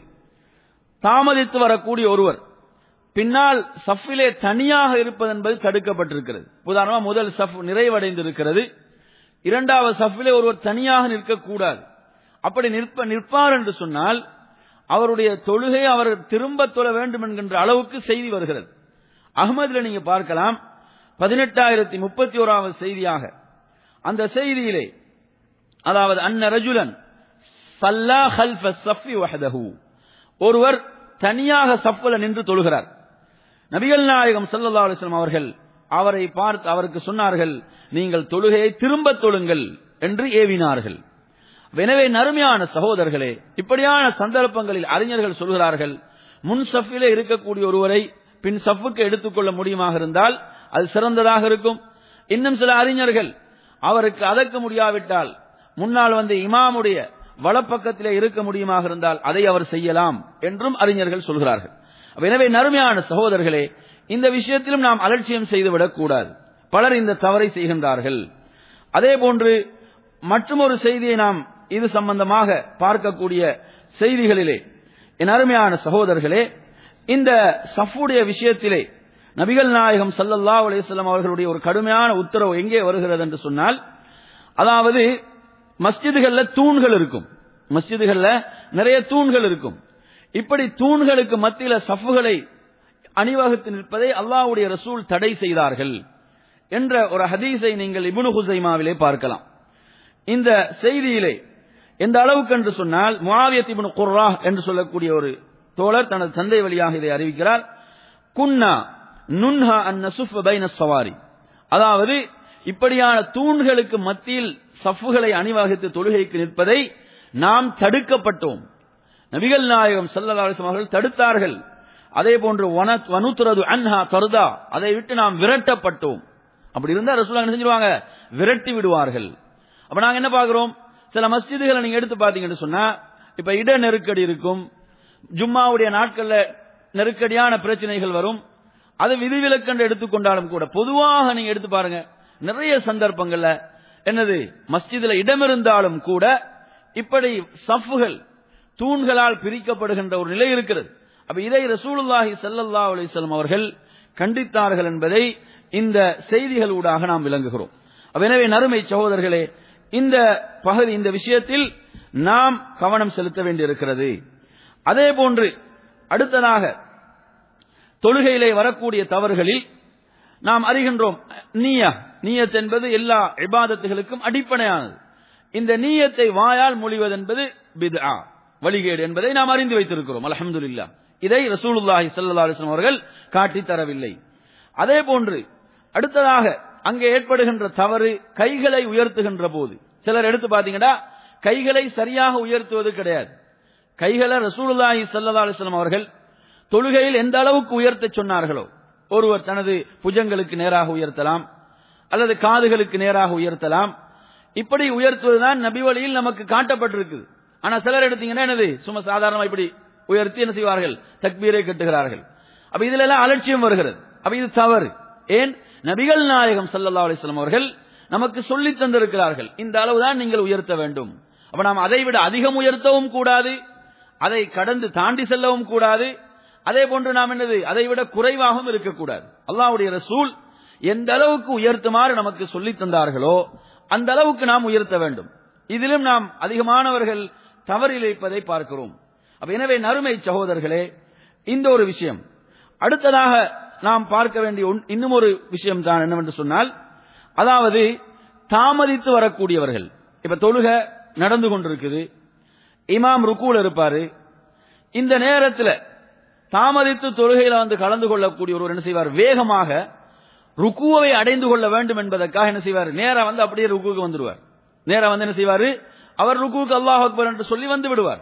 தாமதித்து வரக்கூடிய ஒருவர் பின்னால் சஃபிலே தனியாக இருப்பது என்பது தடுக்கப்பட்டிருக்கிறது உதாரணமா முதல் சஃப் நிறைவடைந்திருக்கிறது இரண்டாவது சஃபிலே ஒருவர் தனியாக நிற்கக்கூடாது அப்படி நிற்ப நிற்பார் என்று சொன்னால் அவருடைய தொழுகை அவர் திரும்ப தொழ வேண்டும் என்கின்ற அளவுக்கு செய்தி வருகிறது அகமதுல நீங்க பார்க்கலாம் பதினெட்டாயிரத்தி முப்பத்தி ஓராவது செய்தியாக அந்த செய்தியிலே அதாவது அன்ன ரஜுலன் சல்லா ஹல்ஃப சஃபி வஹதஹு ஒருவர் தனியாக சஃபல நின்று தொழுகிறார் நபிகள் நாயகம் ஸல்லல்லாஹு அலைஹி வஸல்லம் அவர்கள் அவரை பார்த்து அவருக்கு சொன்னார்கள் நீங்கள் தொழுகையை திரும்ப தொழுங்கள் என்று ஏவினார்கள் எனவே நறுமையான சகோதரர்களே இப்படியான சந்தர்ப்பங்களில் அறிஞர்கள் சொல்கிறார்கள் முன் சஃபிலே இருக்கக்கூடிய ஒருவரை பின் சஃபுக்கு எடுத்துக்கொள்ள முடியுமாக இருந்தால் அது சிறந்ததாக இருக்கும் இன்னும் சில அறிஞர்கள் அவருக்கு அதக்க முடியாவிட்டால் முன்னால் வந்து இமாமுடைய வலப்பக்கத்திலே இருக்க முடியுமாக இருந்தால் அதை அவர் செய்யலாம் என்றும் அறிஞர்கள் சொல்கிறார்கள் எனவே நறுமையான சகோதரர்களே இந்த விஷயத்திலும் நாம் அலட்சியம் செய்துவிடக் கூடாது பலர் இந்த தவறை செய்கின்றார்கள் அதே போன்று மற்றொரு செய்தியை நாம் இது சம்பந்தமாக பார்க்கக்கூடிய செய்திகளிலே என் அருமையான சகோதரர்களே இந்த சஃபுடைய விஷயத்திலே நபிகள் நாயகம் சல்லல்லா அலிஸ்லாம் அவர்களுடைய ஒரு கடுமையான உத்தரவு எங்கே வருகிறது என்று சொன்னால் அதாவது மஸ்ஜிதுகள்ல தூண்கள் இருக்கும் மஸ்ஜிதுகள்ல நிறைய தூண்கள் இருக்கும் இப்படி தூண்களுக்கு மத்தியில சஃபுகளை அணிவகுத்து நிற்பதை அல்லாஹ்வுடைய ரசூல் தடை செய்தார்கள் என்ற ஒரு ஹதீஸை நீங்கள் இப்னு ஹுசைமாவிலே பார்க்கலாம் இந்த செய்தியிலே எந்த அளவுக்கு என்று சொன்னால் முஆவியத் இப்னு குர்ரா என்று சொல்லக்கூடிய ஒரு தோழர் தனது தந்தை வழியாக இதை அறிவிக்கிறார் குன்னா நுன்ஹா அன் நசுஃப் பைன சவாரி அதாவது இப்படியான தூண்களுக்கு மத்தியில் சஃப்புகளை அணிவகுத்து தொழுகைக்கு நிற்பதை நாம் தடுக்கப்பட்டோம் நபிகள் நாயகம் ஸல்லல்லாஹு அலைஹி வஸல்லம் அவர்கள் தடுத்தார்கள் அதே போன்று வனத் வனுத்துறது அன்ஹா தர்தா அதை விட்டு நாம் விரட்டப்பட்டோம் அப்படி இருந்தா ரசூலுல்லாஹ் என்ன செஞ்சிருவாங்க விரட்டி விடுவார்கள் அப்ப நாங்க என்ன பார்க்கிறோம் சில மஸ்ஜிதுகளை நீங்க எடுத்து பாத்தீங்கன்னு சொன்னா இப்ப இட நெருக்கடி இருக்கும் ஜும்மாவுடைய நாட்கள்ல நெருக்கடியான பிரச்சனைகள் வரும் அது விதிவிலக்கென்று எடுத்துக்கொண்டாலும் கூட பொதுவாக நீங்க எடுத்து பாருங்க நிறைய சந்தர்ப்பங்கள்ல என்னது மஸ்ஜிதுல இடம் இருந்தாலும் கூட இப்படி சஃப்புகள் தூண்களால் பிரிக்கப்படுகின்ற ஒரு நிலை இருக்கிறது அப்ப இதை ரசூலுல்லாஹி ஸல்லல்லாஹு அலைஹி வஸல்லம் அவர்கள் கண்டித்தார்கள் என்பதை இந்த செய்திகள் ஊடாக நாம் விளங்குகிறோம் அப்ப எனவே நறுமை சகோதரர்களே இந்த பகுதி இந்த விஷயத்தில் நாம் கவனம் செலுத்த வேண்டியிருக்கிறது அதே போன்று அடுத்ததாக தொழுகையிலே வரக்கூடிய தவறுகளில் நாம் அறிகின்றோம் நீயா நீயத் என்பது எல்லா இபாதத்துகளுக்கும் அடிப்படையானது இந்த நீயத்தை வாயால் மொழிவது என்பது பித்ஆ வழிகேடு என்பதை நாம் அறிந்து வைத்திருக்கிறோம் அல்ஹம்துலில்லாஹ் இதை ரசூலுல்லாஹி ஸல்லல்லாஹு அலைஹி வஸல்லம் அவர்கள் காட்டித் தரவில்லை அதே போன்று அடுத்ததாக அங்கே ஏற்படுகின்ற தவறு கைகளை உயர்த்துகின்ற போது சிலர் எடுத்து பாத்தீங்கன்னா கைகளை சரியாக உயர்த்துவது கிடையாது கைகளை ரசூலுல்லாஹி ஸல்லல்லாஹு அலைஹி வஸல்லம் அவர்கள் தொழுகையில் எந்த அளவுக்கு உயர்த்த சொன்னார்களோ ஒருவர் தனது புஜங்களுக்கு நேராக உயர்த்தலாம் அல்லது காதுகளுக்கு நேராக உயர்த்தலாம் இப்படி உயர்த்துவதுதான் நபி வழியில் நமக்கு காட்டப்பட்டிருக்குது ஆனா சிலர் எடுத்தீங்கன்னா என்னது சும்மா சாதாரணமா இப்படி உயர்த்தி என்ன செய்வார்கள் தக்பீரை கட்டுகிறார்கள் அப்ப இதுல எல்லாம் அலட்சியம் வருகிறது அப்ப இது தவறு ஏன் நபிகள் நாயகம் ஸல்லல்லாஹு அலைஹி வஸல்லம் அவர்கள் நமக்கு சொல்லி தந்திருக்கிறார்கள் இந்த அளவுதான் நீங்கள் உயர்த்த வேண்டும் அப்ப நாம் அதை விட அதிகம் உயர்த்தவும் கூடாது அதை கடந்து தாண்டி செல்லவும் கூடாது அதே போன்று நாம் என்னது அதை விட குறைவாகவும் இருக்கக்கூடாது அல்லாஹ்வுடைய ரசூல் எந்த அளவுக்கு உயர்த்துமாறு நமக்கு சொல்லித் தந்தார்களோ அந்த அளவுக்கு நாம் உயர்த்த வேண்டும் இதிலும் நாம் அதிகமானவர்கள் தவறிழைப்பதை பார்க்கிறோம் அப்ப எனவே நறுமை சகோதரர்களே இந்த ஒரு விஷயம் அடுத்ததாக நாம் பார்க்க வேண்டிய ஒன்- இன்னும் ஒரு விஷயம் தான் என்னவென்று சொன்னால் அதாவது தாமதித்து வரக்கூடியவர்கள் இப்ப தொழுக நடந்து கொண்டிருக்குது இமாம் ருக்கூல இருப்பாரு இந்த நேரத்துல தாமதித்து தொழுகையில வந்து கலந்து கொள்ளக்கூடிய ஒருவர் என்ன செய்வார் வேகமாக ருக்குவை அடைந்து கொள்ள வேண்டும் என்பதற்காக என்ன செய்வார் நேரா வந்து அப்படியே ருக்குவுக்கு வந்துடுவார் நேரா வந்து என்ன செய்வாரு அவர் ருக்குவுக்கு அல்லாஹ் அக்பர் என்று சொல்லி வந்து விடுவார்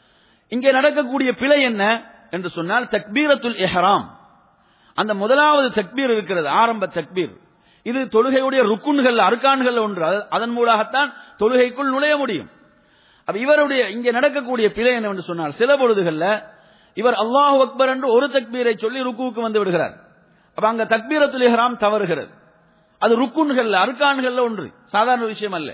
இங்கே நடக்கக்கூடிய பிழை என்ன என்று சொன்னால் தக்பீரத்துல் இஹ்ராம் அந்த முதலாவது தக்பீர் இருக்கிறது ஆரம்ப தக்பீர் இது தொழுகையுடைய ருக்குன்கள் அர்கான்கள் ஒன்று அது- அதன் மூலமாகத்தான் தொழுகைக்குள் நுழைய முடியும் அப்ப இவருடைய இங்கே நடக்கக்கூடிய பிழை என்னவென்று சொன்னால் சில பொழுதுகள்ல இவர் அல்லாஹ் அக்பர் என்று ஒரு தக்பீரை சொல்லி ருக்குவுக்கு வந்து விடுகிறார் அப்ப அங்க தக்பீரத்துல் இஹ்ராம் தவறுகிறது அது ருக்குன்கள் அர்கான்கள்ல ஒன்று சாதாரண விஷயம் அல்ல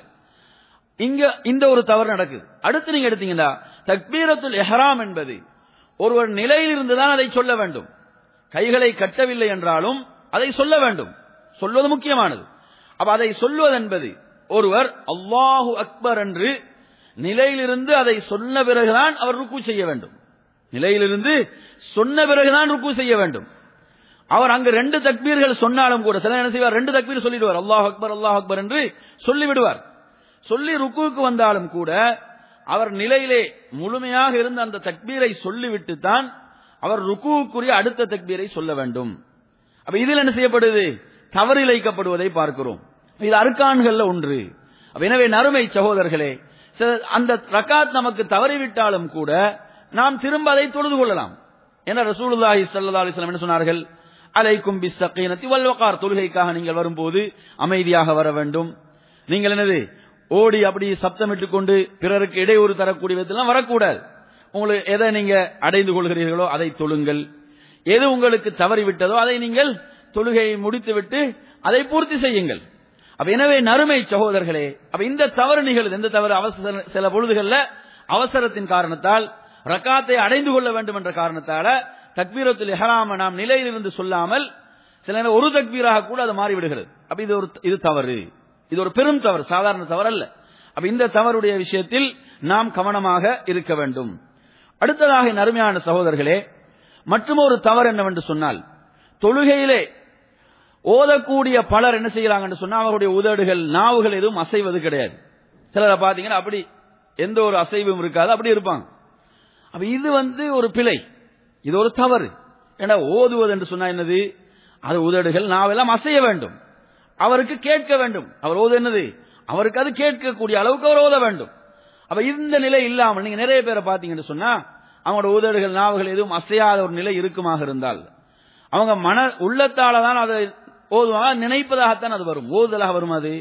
இங்க இந்த ஒரு தவறு நடக்குது அடுத்து நீங்க எடுத்தீங்கன்னா தக்பீரத்துல் இஹ்ராம் என்பது ஒருவர் நிலையில் இருந்துதான் அதை சொல்ல வேண்டும் கைகளை கட்டவில்லை என்றாலும் அதை சொல்ல வேண்டும் சொல்வது முக்கியமானது அப்ப அதை சொல்வது என்பது ஒருவர் அல்லாஹு அக்பர் என்று நிலையிலிருந்து அதை சொன்ன பிறகுதான் அவர் ருக்கு செய்ய வேண்டும் நிலையிலிருந்து சொன்ன பிறகுதான் ருக்கு செய்ய வேண்டும் அவர் அங்கு ரெண்டு தக்பீர்கள் சொன்னாலும் கூட சில என்ன செய்வார் ரெண்டு தக்பீர் சொல்லிடுவார் அல்லாஹ் அக்பர் அல்லாஹ் அக்பர் என்று சொல்லிவிடுவார் சொல்லி ருக்குவுக்கு வந்தாலும் கூட அவர் நிலையிலே முழுமையாக இருந்த அந்த தக்பீரை சொல்லிவிட்டு தான் அவர் ருக்குவுக்குரிய அடுத்த தக்பீரை சொல்ல வேண்டும் அப்ப இதில் என்ன செய்யப்படுது தவறு இழைக்கப்படுவதை பார்க்கிறோம் இது அருக்கான்கள்ல ஒன்று அப்ப எனவே நறுமை சகோதரர்களே சில- அந்த ரக்காத் நமக்கு தவறிவிட்டாலும் கூட நாம் திரும்ப அதை தொழுது கொள்ளலாம் என ரசூலுல்லாஹி ஸல்லல்லாஹு அலைஹி வஸல்லம் என்ன சொன்னார்கள் அலைக்கும் பிஸ்ஸகீனத்தி வல் வகார் தொழுகைக்காக நீங்கள் வரும்போது அமைதியாக வர வேண்டும் நீங்கள் என்னது ஓடி அப்படி சப்தமிட்டுக் கொண்டு பிறருக்கு இடையூறு தரக்கூடிய விதத்திலாம் வரக்கூடாது உங்களுக்கு எதை நீங்க அடைந்து கொள்கிறீர்களோ அதை தொழுங்கள் எது உங்களுக்கு தவறிவிட்டதோ அதை நீங்கள் தொழுகையை முடித்துவிட்டு அதை பூர்த்தி செய்யுங்கள் அப்ப எனவே நறுமை சகோதரர்களே அப்ப இந்த தவறு நிகழுது எந்த தவறு அவசர சில பொழுதுகள்ல அவசரத்தின் காரணத்தால் ரக்காத்தை அடைந்து கொள்ள வேண்டும் என்ற காரணத்தால தக்பீரத்தில் இஹ்ராம நாம் நிலையிலிருந்து சொல்லாமல் சில நேரம் ஒரு தக்பீராக கூட அது மாறிவிடுகிறது அப்ப இது ஒரு இது தவறு இது ஒரு பெரும் தவறு சாதாரண தவறு அல்ல அப்ப இந்த தவறுடைய விஷயத்தில் நாம் கவனமாக இருக்க வேண்டும் அடுத்ததாக என் அருமையான சகோதரர்களே மற்றும் ஒரு தவறு என்னவென்று சொன்னால் தொழுகையிலே ஓதக்கூடிய பலர் என்ன செய்யறாங்கன்னு சொன்னா அவருடைய உதடுகள் நாவுகள் எதுவும் அசைவது கிடையாது சிலரை பாத்தீங்கன்னா அப்படி எந்த ஒரு அசைவும் இருக்காது அப்படி இருப்பாங்க அப்ப இது வந்து ஒரு பிழை இது ஒரு தவறு ஏன்னா ஓதுவது என்று சொன்னா என்னது அது உதடுகள் நாவெல்லாம் அசைய வேண்டும் அவருக்கு கேட்க வேண்டும் அவர் ஓது என்னது அவருக்கு அது கேட்கக்கூடிய அளவுக்கு அவர் ஓத வேண்டும் அப்ப இந்த நிலை இல்லாமல் நீங்க நிறைய பேரை பாத்தீங்கன்னு சொன்னா அவங்களோட உதடுகள் நாவுகள் எதுவும் அசையாத ஒரு நிலை இருக்குமாக இருந்தால் அவங்க மன உள்ளத்தால தான் அதை ஓதுவாங்க நினைப்பதாகத்தான் அது வரும் ஓதுதலாக வரும் அது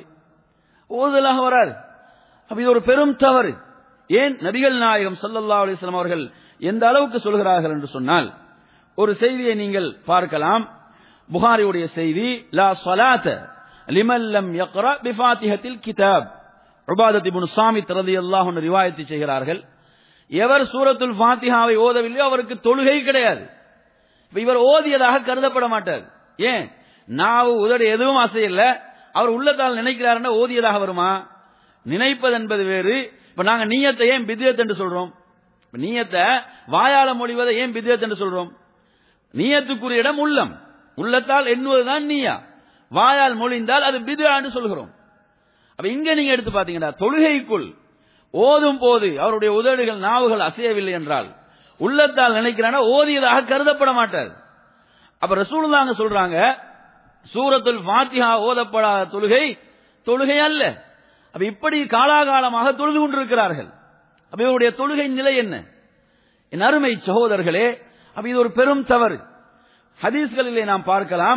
ஓதுதலாக வராது அப்ப இது ஒரு பெரும் தவறு ஏன் நபிகள் நாயகம் ஸல்லல்லாஹு அலைஹி வஸல்லம் அவர்கள் எந்த அளவுக்கு சொல்கிறார்கள் என்று சொன்னால் ஒரு செய்தியை நீங்கள் பார்க்கலாம் புகாரியுடைய செய்தி லா ஸலாத லிமன் லம் யக்ரா பிஃபாத்திஹத்தில் கிதாப் உபாதத் இப்னு சாமித் ரலியல்லாஹு அன்ஹு ரிவாயத்து செய்கிறார்கள் எவர் சூரத்துல் ஃபாத்திஹாவை ஓதவில்லையோ அவருக்கு தொழுகை கிடையாது இப்ப இவர் ஓதியதாக கருதப்பட மாட்டார் ஏன் நாவு உதடு எதுவும் அசையல அவர் உள்ளத்தால் நினைக்கிறாருன்னா ஓதியதாக வருமா நினைப்பது என்பது வேறு இப்ப நாங்க நீயத்தை ஏன் பித்யத் என்று சொல்றோம் இப்ப நீயத்தை வாயால மொழிவதை ஏன் பித்யத் என்று சொல்றோம் நீயத்துக்குரிய இடம் உள்ளம் உள்ளத்தால் எண்ணுவதுதான் நீயா வாயால் மொழிந்தால் அது பிதுஆ என்று சொல்கிறோம் அப்ப இங்க நீங்க எடுத்து பாத்தீங்கன்னா தொழுகைக்குள் ஓதும் போது அவருடைய உதடுகள் நாவுகள் அசையவில்லை என்றால் உள்ளத்தால் நினைக்கிறானா ஓதியதாக கருதப்பட மாட்டார் அப்ப ரசூலுல்லாங்க சொல்றாங்க சூரத்துல் ஃபாத்திஹா ஓதப்படாத தொழுகை தொழுகை அல்ல அப்ப இப்படி காலாகாலமாக தொழுது கொண்டிருக்கிறார்கள் அப்ப இவருடைய தொழுகை நிலை என்ன என் அருமை சகோதரர்களே அப்ப இது ஒரு பெரும் தவறு ஹதீஸ்களிலே நாம் பார்க்கலாம்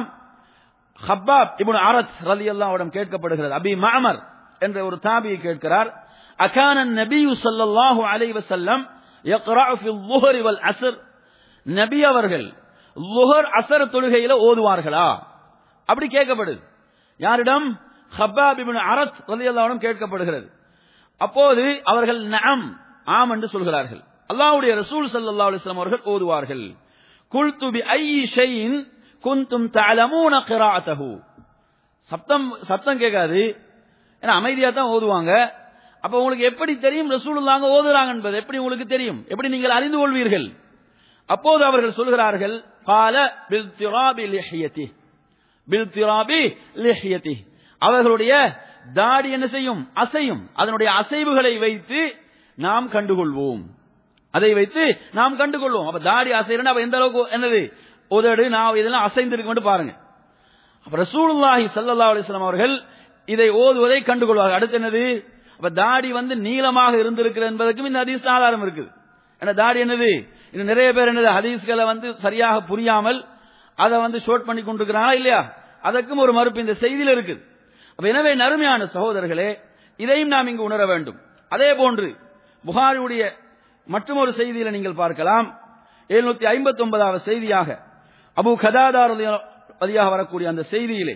ஹப்பாப் இப்னு அரத் ரலியல்லாஹு அன்ஹு கேட்கப்படுகிறது அபி மஅமர் என்ற ஒரு தாபியை கேட்கிறார் அகான நபியு ஸல்லல்லாஹு அலைஹி வஸல்லம் يقرأ في الظهر والعصر நபி அவர்கள் லுஹர் அசர் தொழுகையில ஓதுவார்களா அப்படி கேட்கப்படுது யாரிடம் ஹப்பாப் இப்னு அரத் ரலியல்லாஹு அன்ஹு கேட்கப்படுகிறது அப்போது அவர்கள் நஅம் ஆம் என்று சொல்கிறார்கள் அல்லாஹ்வுடைய ரசூல் ஸல்லல்லாஹு அலைஹி வஸல்லம் அவர்கள் ஓதுவார்கள் குல்து பி ஐயி ஷைஇன் குந்தும் தஅலமூன கிராஅத்தஹு சத்தம் சத்தம் கேட்காது ஏன்னா அமைதியா தான் ஓதுவாங்க அப்ப உங்களுக்கு எப்படி தெரியும் ரசூலுல்லாங்க ஓதுறாங்க என்பது எப்படி உங்களுக்கு தெரியும் எப்படி நீங்கள் அறிந்து கொள்வீர்கள் அப்போது அவர்கள் சொல்கிறார்கள் قال بالتراب لحيته بالتراب لحيته அவர்களுடைய தாடி என்ன செய்யும் அசையும் அதனுடைய அசைவுகளை வைத்து நாம் கண்டுகொள்வோம் அதை வைத்து நாம் கண்டுகொள்வோம் அப்ப தாடி அசைறா அப்ப எந்த அளவுக்கு என்னது உதடு நான் இதெல்லாம் அசைந்திருக்கும் பாருங்க அப்ப ரசூலுல்லாஹி ஸல்லல்லாஹு அலைஹி வஸல்லம் அவர்கள் இதை ஓதுவதை கண்டுகொள்வார்கள் அடுத்து என்னது அப்ப தாடி வந்து நீளமாக இருந்திருக்கிறது என்பதற்கும் இந்த ஹதீஸ் ஆதாரம் இருக்குது ஏன்னா தாடி என்னது இது நிறைய பேர் என்னது ஹதீஸ்களை வந்து சரியாக புரியாமல் அதை வந்து ஷோர்ட் பண்ணி கொண்டிருக்கிறாங்களா இல்லையா அதற்கும் ஒரு மறுப்பு இந்த செய்தியில் இருக்குது அப்ப எனவே நறுமையான சகோதரர்களே இதையும் நாம் இங்கு உணர வேண்டும் அதே போன்று புகாரியுடைய மற்றொரு செய்தியில நீங்கள் பார்க்கலாம் எழுநூத்தி ஐம்பத்தி ஒன்பதாவது செய்தியாக அபு கதாதார் வழியாக வரக்கூடிய அந்த செய்தியிலே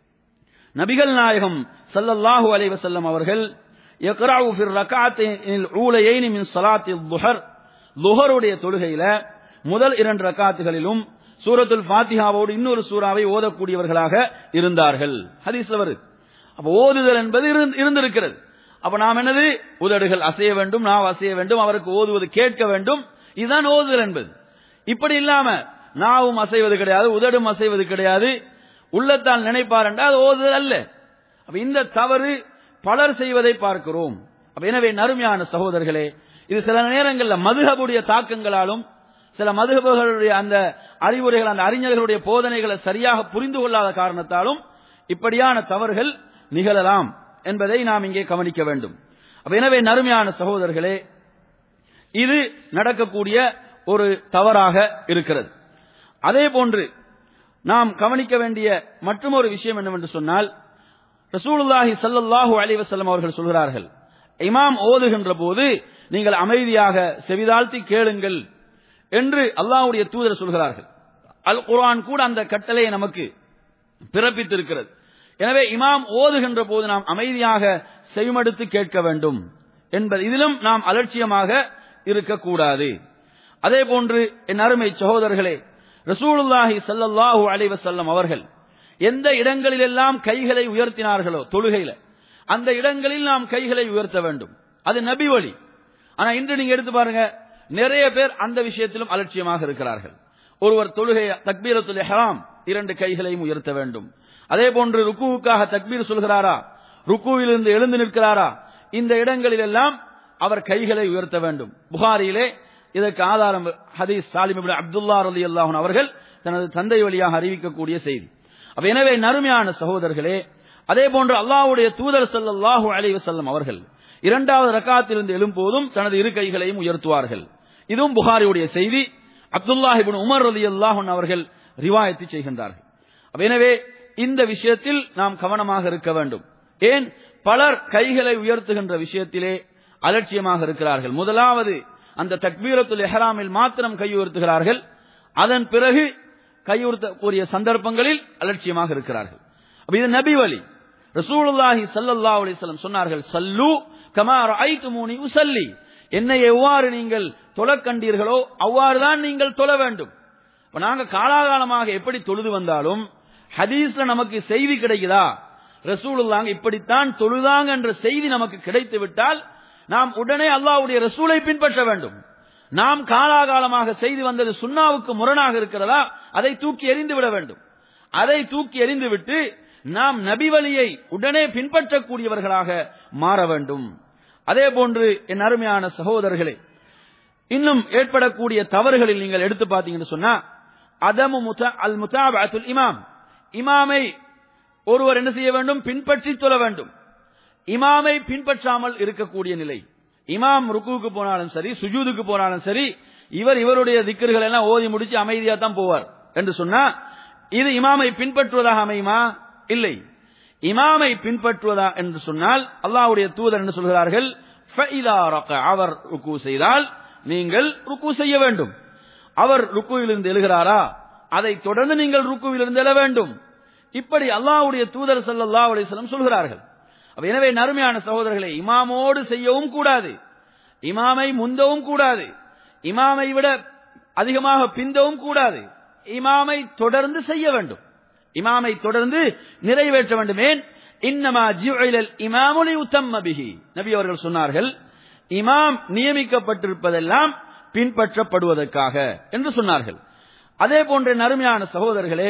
நபிகள் நாயகம் ஸல்லல்லாஹு அலைஹி வஸல்லம் அவர்கள் يقرأ في الركعتين الأوليين من صلاة الظهر லுஹருடைய தொழுகையில முதல் இரண்டு ரக்காத்துகளிலும் சூரத்துல் ஃபாத்திஹாவோடு இன்னொரு சூறாவை ஓதக்கூடியவர்களாக இருந்தார்கள் ஹதீஸ்ல வருது அப்ப ஓதுதல் என்பது இருந்து- இருந்திருக்கிறது அப்ப நாம் என்னது உதடுகள் அசைய வேண்டும் நாம் அசைய வேண்டும் அவருக்கு ஓதுவது கேட்க வேண்டும் இதுதான் ஓதுதல் என்பது இப்படி இல்லாம நாவும் அசைவது கிடையாது உதடும் அசைவது கிடையாது உள்ளத்தால் நினைப்பார் என்றால் அது ஓதுதல் அல்ல அப்ப இந்த தவறு பலர் செய்வதை பார்க்கிறோம் அப்ப எனவே நறுமையான சகோதரர்களே இது சில நேரங்களில் மதுகபுடைய தாக்கங்களாலும் சில மதுகபுகளுடைய அந்த அறிவுரைகள் அந்த அறிஞர்களுடைய போதனைகளை சரியாக புரிந்து கொள்ளாத காரணத்தாலும் இப்படியான தவறுகள் நிகழலாம் என்பதை நாம் இங்கே கவனிக்க வேண்டும் அப்ப எனவே நறுமையான சகோதரர்களே இது நடக்கக்கூடிய ஒரு தவறாக இருக்கிறது அதே போன்று நாம் கவனிக்க வேண்டிய மற்றொரு விஷயம் என்னவென்று சொன்னால் ரசூலுல்லாஹி ஸல்லல்லாஹு அலைஹி வஸல்லம் அவர்கள் சொல்கிறார்கள் இமாம் ஓதுகின்ற போது நீங்கள் அமைதியாக செவிதாழ்த்தி கேளுங்கள் என்று அல்லாஹ்வுடைய தூதர் சொல்கிறார்கள் அல் குர்ஆன் கூட அந்த கட்டளையை நமக்கு பிறப்பித்திருக்கிறது எனவே இமாம் ஓதுகின்ற போது நாம் அமைதியாக செவிமடுத்து கேட்க வேண்டும் என்பது இதிலும் நாம் அலட்சியமாக இருக்கக்கூடாது அதே போன்று என் அருமை சகோதரர்களே ரசூலுல்லாஹி ஸல்லல்லாஹு அலைஹி வஸல்லம் அவர்கள் எந்த இடங்களிலெல்லாம் கைகளை உயர்த்தினார்களோ தொழுகையில அந்த இடங்களில் நாம் கைகளை உயர்த்த வேண்டும் அது நபி வழி ஆனா இன்று நீங்க எடுத்து பாருங்க நிறைய பேர் அந்த விஷயத்திலும் அலட்சியமாக இருக்கிறார்கள் ஒருவர் தொழுகை தக்பீரத்துல் இஹ்ராம் இரண்டு கைகளையும் உயர்த்த வேண்டும் அதே போன்று ருக்குவுக்காக தக்பீர் சொல்கிறாரா ருக்குவிலிருந்து எழுந்து நிற்கிறாரா இந்த இடங்களில் எல்லாம் அவர் கைகளை உயர்த்த வேண்டும் புகாரியிலே இதற்கு ஆதாரம் ஹதீஸ் சாலிம் இப்னு அப்துல்லா ரலியல்லாஹு அன்ஹு அவர்கள் தனது தந்தை வழியாக அறிவிக்கக்கூடிய செய்தி அப்ப எனவே நறுமையான சகோதரர்களே அதே போன்று அல்லாஹ்வுடைய தூதர் ஸல்லல்லாஹு அலைஹி வஸல்லம் அவர்கள் இரண்டாவது ரக்காத்திலிருந்து எழும்போதும் தனது இரு கைகளையும் உயர்த்துவார்கள் இதுவும் புகாரியுடைய செய்தி அப்துல்லாஹ் இப்னு உமர் ரலியல்லாஹு அன்ஹு அவர்கள் ரிவாயத்து செய்கின்றார்கள் அப்ப எனவே இந்த விஷயத்தில் நாம் கவனமாக இருக்க வேண்டும் ஏன் பலர் கைகளை உயர்த்துகின்ற விஷயத்திலே அலட்சியமாக இருக்கிறார்கள் முதலாவது அந்த தக்பீரத்துல் எஹராமில் மாத்திரம் கை உயர்த்துகிறார்கள் அதன் பிறகு கையுறுத்தக்கூடிய சந்தர்ப்பங்களில் அலட்சியமாக இருக்கிறார்கள் அப்ப இது நபி வழி ரசூலுல்லாஹி ஸல்லல்லாஹு அலைஹி வஸல்லம் சொன்னார்கள் சல்லு கமா ரஅய்துமூனி உஸல்லி என்னை எவ்வாறு நீங்கள் தொழக் கண்டீர்களோ அவ்வாறுதான் நீங்கள் தொழ வேண்டும் இப்ப நாங்க காலாகாலமாக எப்படி தொழுது வந்தாலும் ஹதீஸ்ல நமக்கு செய்தி கிடைக்குதா ரசூலுல்லாங்க இப்படித்தான் தொழுதாங்க என்ற செய்தி நமக்கு கிடைத்து விட்டால் நாம் உடனே அல்லாஹ்வுடைய ரசூலை பின்பற்ற வேண்டும் நாம் காலாகாலமாக செய்து வந்தது சுண்ணாவுக்கு முரணாக இருக்கிறதா அதை தூக்கி எறிந்து விட வேண்டும் அதை தூக்கி எறிந்துவிட்டு நாம் நபி வழியை உடனே பின்பற்றக்கூடியவர்களாக மாற வேண்டும் அதே போன்று என் அருமையான சகோதரர்களே இன்னும் ஏற்படக்கூடிய தவறுகளில் நீங்கள் எடுத்து பார்த்தீங்கன்னு சொன்னா அதமு முத அல் முதாபத்துல் இமாம் இமாமை ஒருவர் என்ன செய்ய வேண்டும் பின்பற்றி தொழ வேண்டும் இமாமை பின்பற்றாமல் இருக்கக்கூடிய நிலை இமாம் ருக்குவுக்கு போனாலும் சரி சுஜூதுக்கு போனாலும் சரி இவர் இவருடைய திக்கர்கள் எல்லாம் ஓதி முடிச்சு அமைதியா தான் போவார் என்று சொன்னா இது இமாமை பின்பற்றுவதாக அமையுமா இல்லை இமாமை பின்பற்றுவதா என்று சொன்னால் அல்லாஹ்வுடைய தூதர் என்று சொல்கிறார்கள் ஃபஇதா ரக அவர் ருக்கு செய்தால் நீங்கள் ருக்கு செய்ய வேண்டும் அவர் ருக்குவிலிருந்து எழுகிறாரா அதை தொடர்ந்து நீங்கள் ருக்குவிலிருந்து எழ வேண்டும் இப்படி அல்லாஹ்வுடைய தூதர் ஸல்லல்லாஹு அலைஹி வஸல்லம் சொல்கிறார்கள் அப்ப எனவே நறுமையான சகோதரர்களை இமாமோடு செய்யவும் கூடாது இமாமை முந்தவும் கூடாது இமாமை விட அதிகமாக பிந்தவும் கூடாது இமாமை தொடர்ந்து செய்ய வேண்டும் இமாமை தொடர்ந்து நிறைவேற்ற வேண்டும் ஏன் இன்னமா ஜிஉலல் இமாமுலி உத்தம்ம பிஹி நபி அவர்கள் சொன்னார்கள் இமாம் நியமிக்கப்பட்டிருப்பதெல்லாம் பின்பற்றப்படுவதற்காக என்று சொன்னார்கள் அதே போன்ற நறுமையான சகோதரர்களே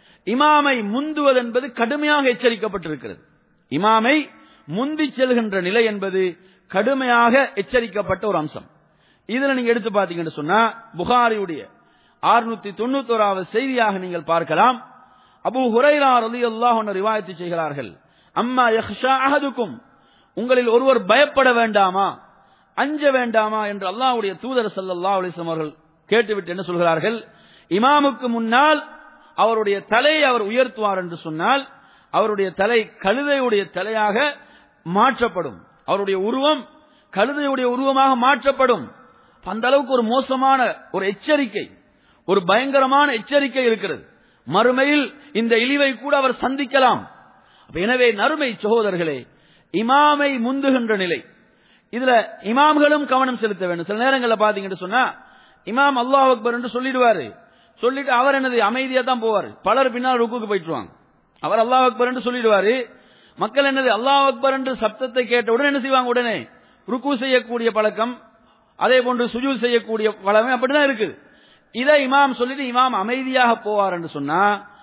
இமாமை முந்துவது என்பது கடுமையாக எச்சரிக்கப்பட்டிருக்கிறது இமாமை முந்தி செல்கின்ற நிலை என்பது கடுமையாக எச்சரிக்கப்பட்ட ஒரு அம்சம் இதுல நீங்க எடுத்து பாத்தீங்கன்னு சொன்னா புகாரியுடைய அறுநூத்தி தொண்ணூத்தோராவது செய்தியாக நீங்கள் பார்க்கலாம் அபு ஹுரைரா ரலியல்லாஹு அன்ஹு ரிவாயத்து செய்கிறார்கள் அம்மா யஹ்ஷா அஹதுக்கும் உங்களில் ஒருவர் பயப்பட வேண்டாமா அஞ்ச வேண்டாமா என்று அல்லாஹ்வுடைய தூதர் ஸல்லல்லாஹு அலைஹி வஸல்லம் அவர்கள் கேட்டுவிட்டு என்ன சொல்கிறார்கள் இமாமுக்கு முன்னால் அவருடைய தலையை அவர் உயர்த்துவார் என்று சொன்னால் அவருடைய தலை கழுதையுடைய தலையாக மாற்றப்படும் அவருடைய உருவம் கழுதையுடைய உருவமாக மாற்றப்படும் அந்த அளவுக்கு ஒரு மோசமான ஒரு எச்சரிக்கை ஒரு பயங்கரமான எச்சரிக்கை இருக்கிறது மறுமையில் இந்த இழிவை கூட அவர் சந்திக்கலாம் அப்ப எனவே நறுமை சகோதரர்களே இமாமை முந்துகின்ற நிலை இதுல இமாம்களும் கவனம் செலுத்த வேண்டும் சில நேரங்களில் பாத்தீங்கன்னு சொன்னா இமாம் அல்லாஹ் அக்பர் என்று சொல்லிடுவாரு சொல்லிட்டு அவர் என்னது அமைதியா தான் போவார் பலர் பின்னால் ருக்குக்கு போயிட்டுருவாங்க அவர் அல்லாஹ் அக்பர் என்று சொல்லிடுவாரு மக்கள் என்னது அல்லாஹ் அக்பர் என்று சப்தத்தை கேட்ட உடனே என்ன செய்வாங்க உடனே ருக்கு செய்யக்கூடிய பழக்கம் அதே போன்று சுஜூ செய்யக்கூடிய பழக்கம் அப்படிதான் இருக்குது இதை இமாம் சொல்லிட்டு இமாம் அமைதியாக போவார் என்று சொன்னா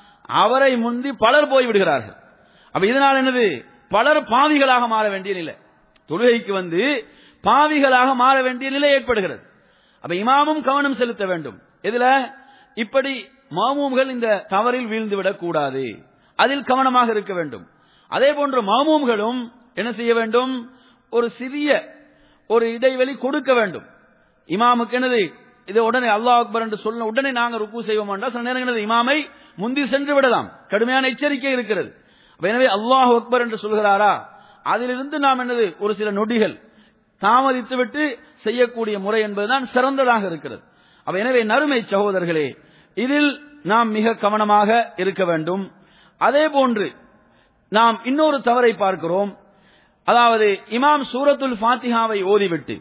அவரை முந்தி பலர் போய் விடுகிறார்கள் அப்ப இதனால் என்னது பலர் பாவிகளாக மாற வேண்டிய நிலை தொழுகைக்கு வந்து பாவிகளாக மாற வேண்டிய நிலை ஏற்படுகிறது அப்ப இமாமும் கவனம் செலுத்த வேண்டும் இதுல இப்படி மாமூம்கள் இந்த தவறில் வீழ்ந்து விடக்கூடாது அதில் கவனமாக இருக்க வேண்டும் அதே போன்று மாமூம்களும் என்ன செய்ய வேண்டும் ஒரு சிறிய ஒரு இடைவெளி கொடுக்க வேண்டும் இமாமுக்கு என்னது இது உடனே அல்லாஹ் அக்பர் என்று சொல்ல உடனே நாங்க ருக்கு செய்வோம் என்றால் சில நேரங்களில் இமாமை முந்தி சென்று விடலாம் கடுமையான எச்சரிக்கை இருக்கிறது அப்ப எனவே அல்லாஹ் அக்பர் என்று சொல்கிறாரா அதிலிருந்து நாம் என்னது ஒரு சில நொடிகள் தாமதித்து விட்டு செய்யக்கூடிய முறை என்பதுதான் சிறந்ததாக இருக்கிறது அப்ப எனவே நறுமை சகோதரர்களே இதில் நாம் மிக கவனமாக இருக்க வேண்டும் அதே போன்று நாம் இன்னொரு தவறை பார்க்கிறோம் அதாவது இமாம் சூரத்துல் ஃபாத்திஹாவை ஓதிவிட்டு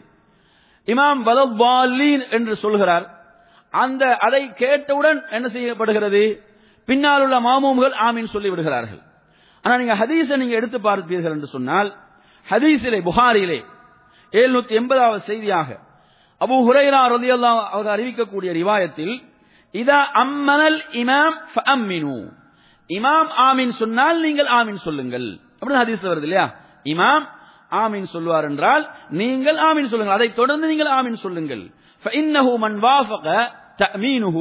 இமாம் வலபாலீன் என்று சொல்கிறார் அந்த அதை கேட்டவுடன் என்ன செய்யப்படுகிறது பின்னால் உள்ள மாமூம்கள் ஆமீன் சொல்லி விடுகிறார்கள் ஆனா நீங்க ஹதீஸை நீங்க எடுத்து பார்ப்பீர்கள் என்று சொன்னால் ஹதீஸிலே புகாரிலே எழுநூத்தி எண்பதாவது செய்தியாக அபு ஹுரைரா ரலியல்லா அவர் அறிவிக்கக்கூடிய ரிவாயத்தில் இதா அம்மனல் இமாம் ஃபஅம்மினு இமாம் ஆமீன் சொன்னால் நீங்கள் ஆமீன் சொல்லுங்கள் அப்படின்னு ஹதீஸ் வருது இல்லையா இமாம் ஆமீன் சொல்லுவார் என்றால் நீங்கள் ஆமீன் சொல்லுங்கள் அதை தொடர்ந்து நீங்கள் ஆமீன் சொல்லுங்கள் فإنه من وافق تأمينه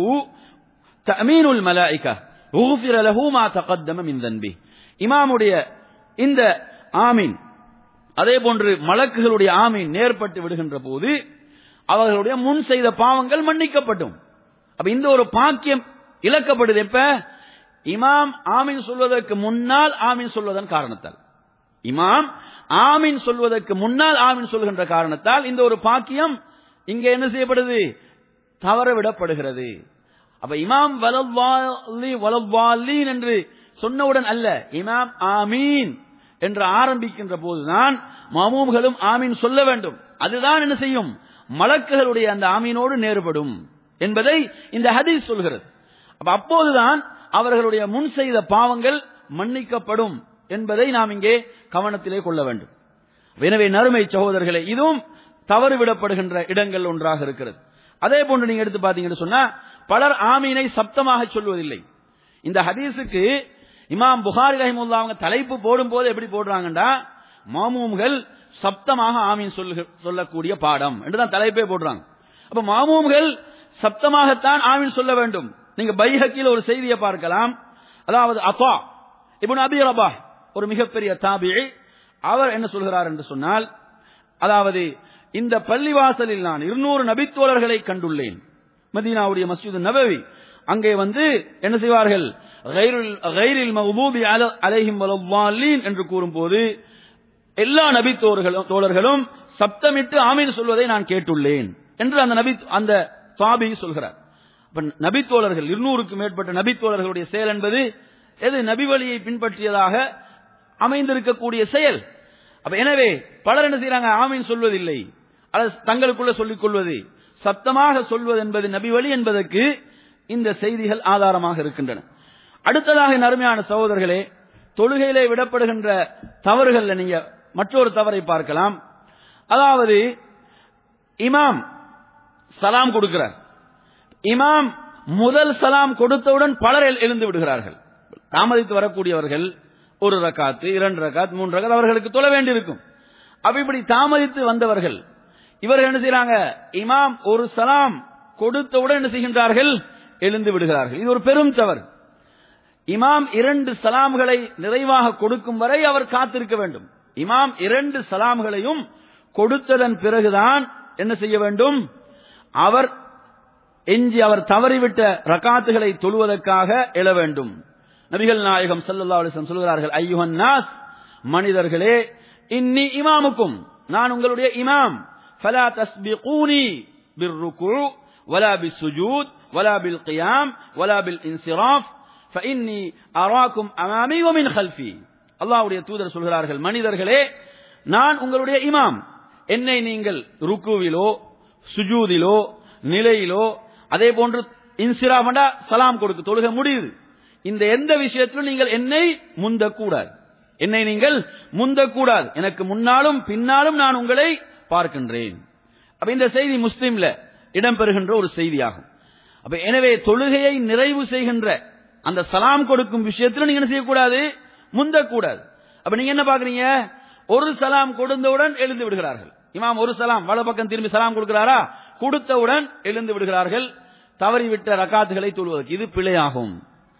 تأمين الملائكة غفر له ما تقدم من ذنبه இமாமுடைய இந்த ஆமீன் அதே போன்று மலக்குகளுடைய ஆமீன் நேர்பட்டு விடுகின்ற போது அவர்களுடைய முன் செய்த பாவங்கள் மன்னிக்கப்படும் அப்ப இந்த ஒரு பாக்கியம் இழக்கப்படுது எப்ப இமாம் ஆமீன் சொல்வதற்கு முன்னால் ஆமீன் சொல்வதன் காரணத்தால் இமாம் ஆமீன் சொல்வதற்கு முன்னால் ஆமீன் சொல்கின்ற காரணத்தால் இந்த ஒரு பாக்கியம் இங்க என்ன செய்யப்படுது தவற விடப்படுகிறது அப்ப இமாம் வலவாலி வலவாலீன் என்று சொன்னவுடன் அல்ல இமாம் ஆமீன் என்று ஆரம்பிக்கின்ற போதுதான் மாமூம்களும் ஆமீன் சொல்ல வேண்டும் அதுதான் என்ன செய்யும் மலக்குகளுடைய அந்த ஆமீனோடு நேருபடும் என்பதை இந்த ஹதீஸ் சொல்கிறது அப்ப அப்போதுதான் அவர்களுடைய முன் செய்த பாவங்கள் மன்னிக்கப்படும் என்பதை நாம் இங்கே கவனத்திலே கொள்ள வேண்டும் எனவே நறுமை சகோதரர்களே இதுவும் தவறு விடப்படுகின்ற இடங்கள் ஒன்றாக இருக்கிறது அதே போன்று நீங்க எடுத்து பாத்தீங்கன்னு சொன்னா பலர் ஆமீனை சப்தமாக சொல்வதில்லை இந்த ஹதீஸுக்கு இமாம் புகாரி ரஹிமுல்லா அவங்க தலைப்பு போடும் போது எப்படி போடுறாங்கடா மாமூம்கள் சப்தமாக ஆமீன் சொல்லு சொல்லக்கூடிய பாடம் என்றுதான் தலைப்பே போடுறாங்க அப்ப மாமூம்கள் சப்தமாகத்தான் ஆமீன் சொல்ல வேண்டும் நீங்க பைஹக்கில் ஒரு செய்தியை பார்க்கலாம் அதாவது அப்பா இப்னு அபி ரபா ஒரு மிகப்பெரிய தாபி அவர் என்ன சொல்கிறார் என்று சொன்னால் அதாவது இந்த பள்ளிவாசலில் நான் இருநூறு நபித்தோழர்களை கண்டுள்ளேன் மதீனாவுடைய மஸ்ஜித் நபவி அங்கே வந்து என்ன செய்வார்கள் கைரில் மஹபூபி அலைஹிம் வலவாலீன் என்று கூறும்போது எல்லா நபி தோழர்களும் சப்தமிட்டு ஆமீன் சொல்வதை நான் கேட்டுள்ளேன் என்று அந்த நபி அந்த சாபி சொல்கிறார் நபி தோழர்கள் இருநூறுக்கு மேற்பட்ட நபி தோழர்களுடைய செயல் என்பது எது நபி வழியை பின்பற்றியதாக அமைந்திருக்கக்கூடிய செயல் அப்ப எனவே பலர் என்ன செய்யறாங்க ஆமீன் சொல்வதில்லை அல்லது தங்களுக்குள்ள சொல்லிக் கொள்வது சத்தமாக சொல்வது என்பது நபி வழி என்பதற்கு இந்த செய்திகள் ஆதாரமாக இருக்கின்றன அடுத்ததாக நறுமையான சகோதரர்களே தொழுகையிலே விடப்படுகின்ற தவறுகள்ல நீங்க மற்றொரு தவறை பார்க்கலாம் அதாவது இமாம் சலாம் கொடுக்கிறார் இமாம் முதல் சலாம் கொடுத்தவுடன் பலர் எழு- எழுந்து விடுகிறார்கள் தாமதித்து வரக்கூடியவர்கள் ஒரு ரக்காத்து இரண்டு ரக்காத் மூன்று ரக்காத் அவர்களுக்கு தொழ வேண்டியிருக்கும் அப்ப இப்படி தாமதித்து வந்தவர்கள் இவர்கள் என்ன செய்யறாங்க இமாம் ஒரு சலாம் கொடுத்தவுடன் என்ன செய்கின்றார்கள் எழுந்து விடுகிறார்கள் இது ஒரு பெரும் தவறு இமாம் இரண்டு சலாம்களை நிறைவாக கொடுக்கும் வரை அவர் காத்திருக்க வேண்டும் இமாம் இரண்டு சலாம்களையும் கொடுத்ததன் பிறகுதான் என்ன செய்ய வேண்டும் அவர் எஞ்சி அவர் தவறிவிட்ட ரகாத்துகளை தொழுவதற்காக எழ வேண்டும் நபிகள் நாயகம் ஸல்லல்லாஹு அலைஹி வஸல்லம் சொல்கிறார்கள் ஐயுஹன் நாஸ் மனிதர்களே இன்னி இமாமுக்கும் நான் உங்களுடைய இமாம் ஃபலா தஸ்பிகூனி பிர்ருக்கு வலா பிஸ்ஸுஜூத் வலா பில் கியாம் வலா பில் இன்சிராஃப் فإني أراكم أمامي ومن خلفي அல்லாஹ்வுடைய தூதர் சொல்கிறார்கள் மனிதர்களே நான் உங்களுடைய இமாம் என்னை நீங்கள் ருக்குவிலோ சுஜூதிலோ நிலையிலோ அதே போன்று இன்சிராஃபண்டா சலாம் கொடுக்க தொழுக முடியுது இந்த எந்த விஷயத்திலும் நீங்கள் என்னை முந்தக்கூடாது என்னை நீங்கள் முந்தக்கூடாது எனக்கு முன்னாலும் பின்னாலும் நான் உங்களை பார்க்கின்றேன் அப்ப இந்த செய்தி முஸ்லிம்ல இடம்பெறுகின்ற ஒரு செய்தியாகும் அப்ப எனவே தொழுகையை நிறைவு செய்கின்ற அந்த சலாம் கொடுக்கும் விஷயத்துல நீங்க என்ன செய்யக்கூடாது முந்தக்கூடாது அப்ப நீங்க என்ன பாக்குறீங்க ஒரு சலாம் கொடுத்தவுடன் எழுந்து விடுகிறார்கள் இமாம் ஒரு சலாம் வல பக்கம் திரும்பி சலாம் கொடுக்கிறாரா கொடுத்தவுடன் எழுந்து விடுகிறார்கள் தவறிவிட்ட ரக்காத்துகளை தொழுவதற்கு இது பிழையாகும்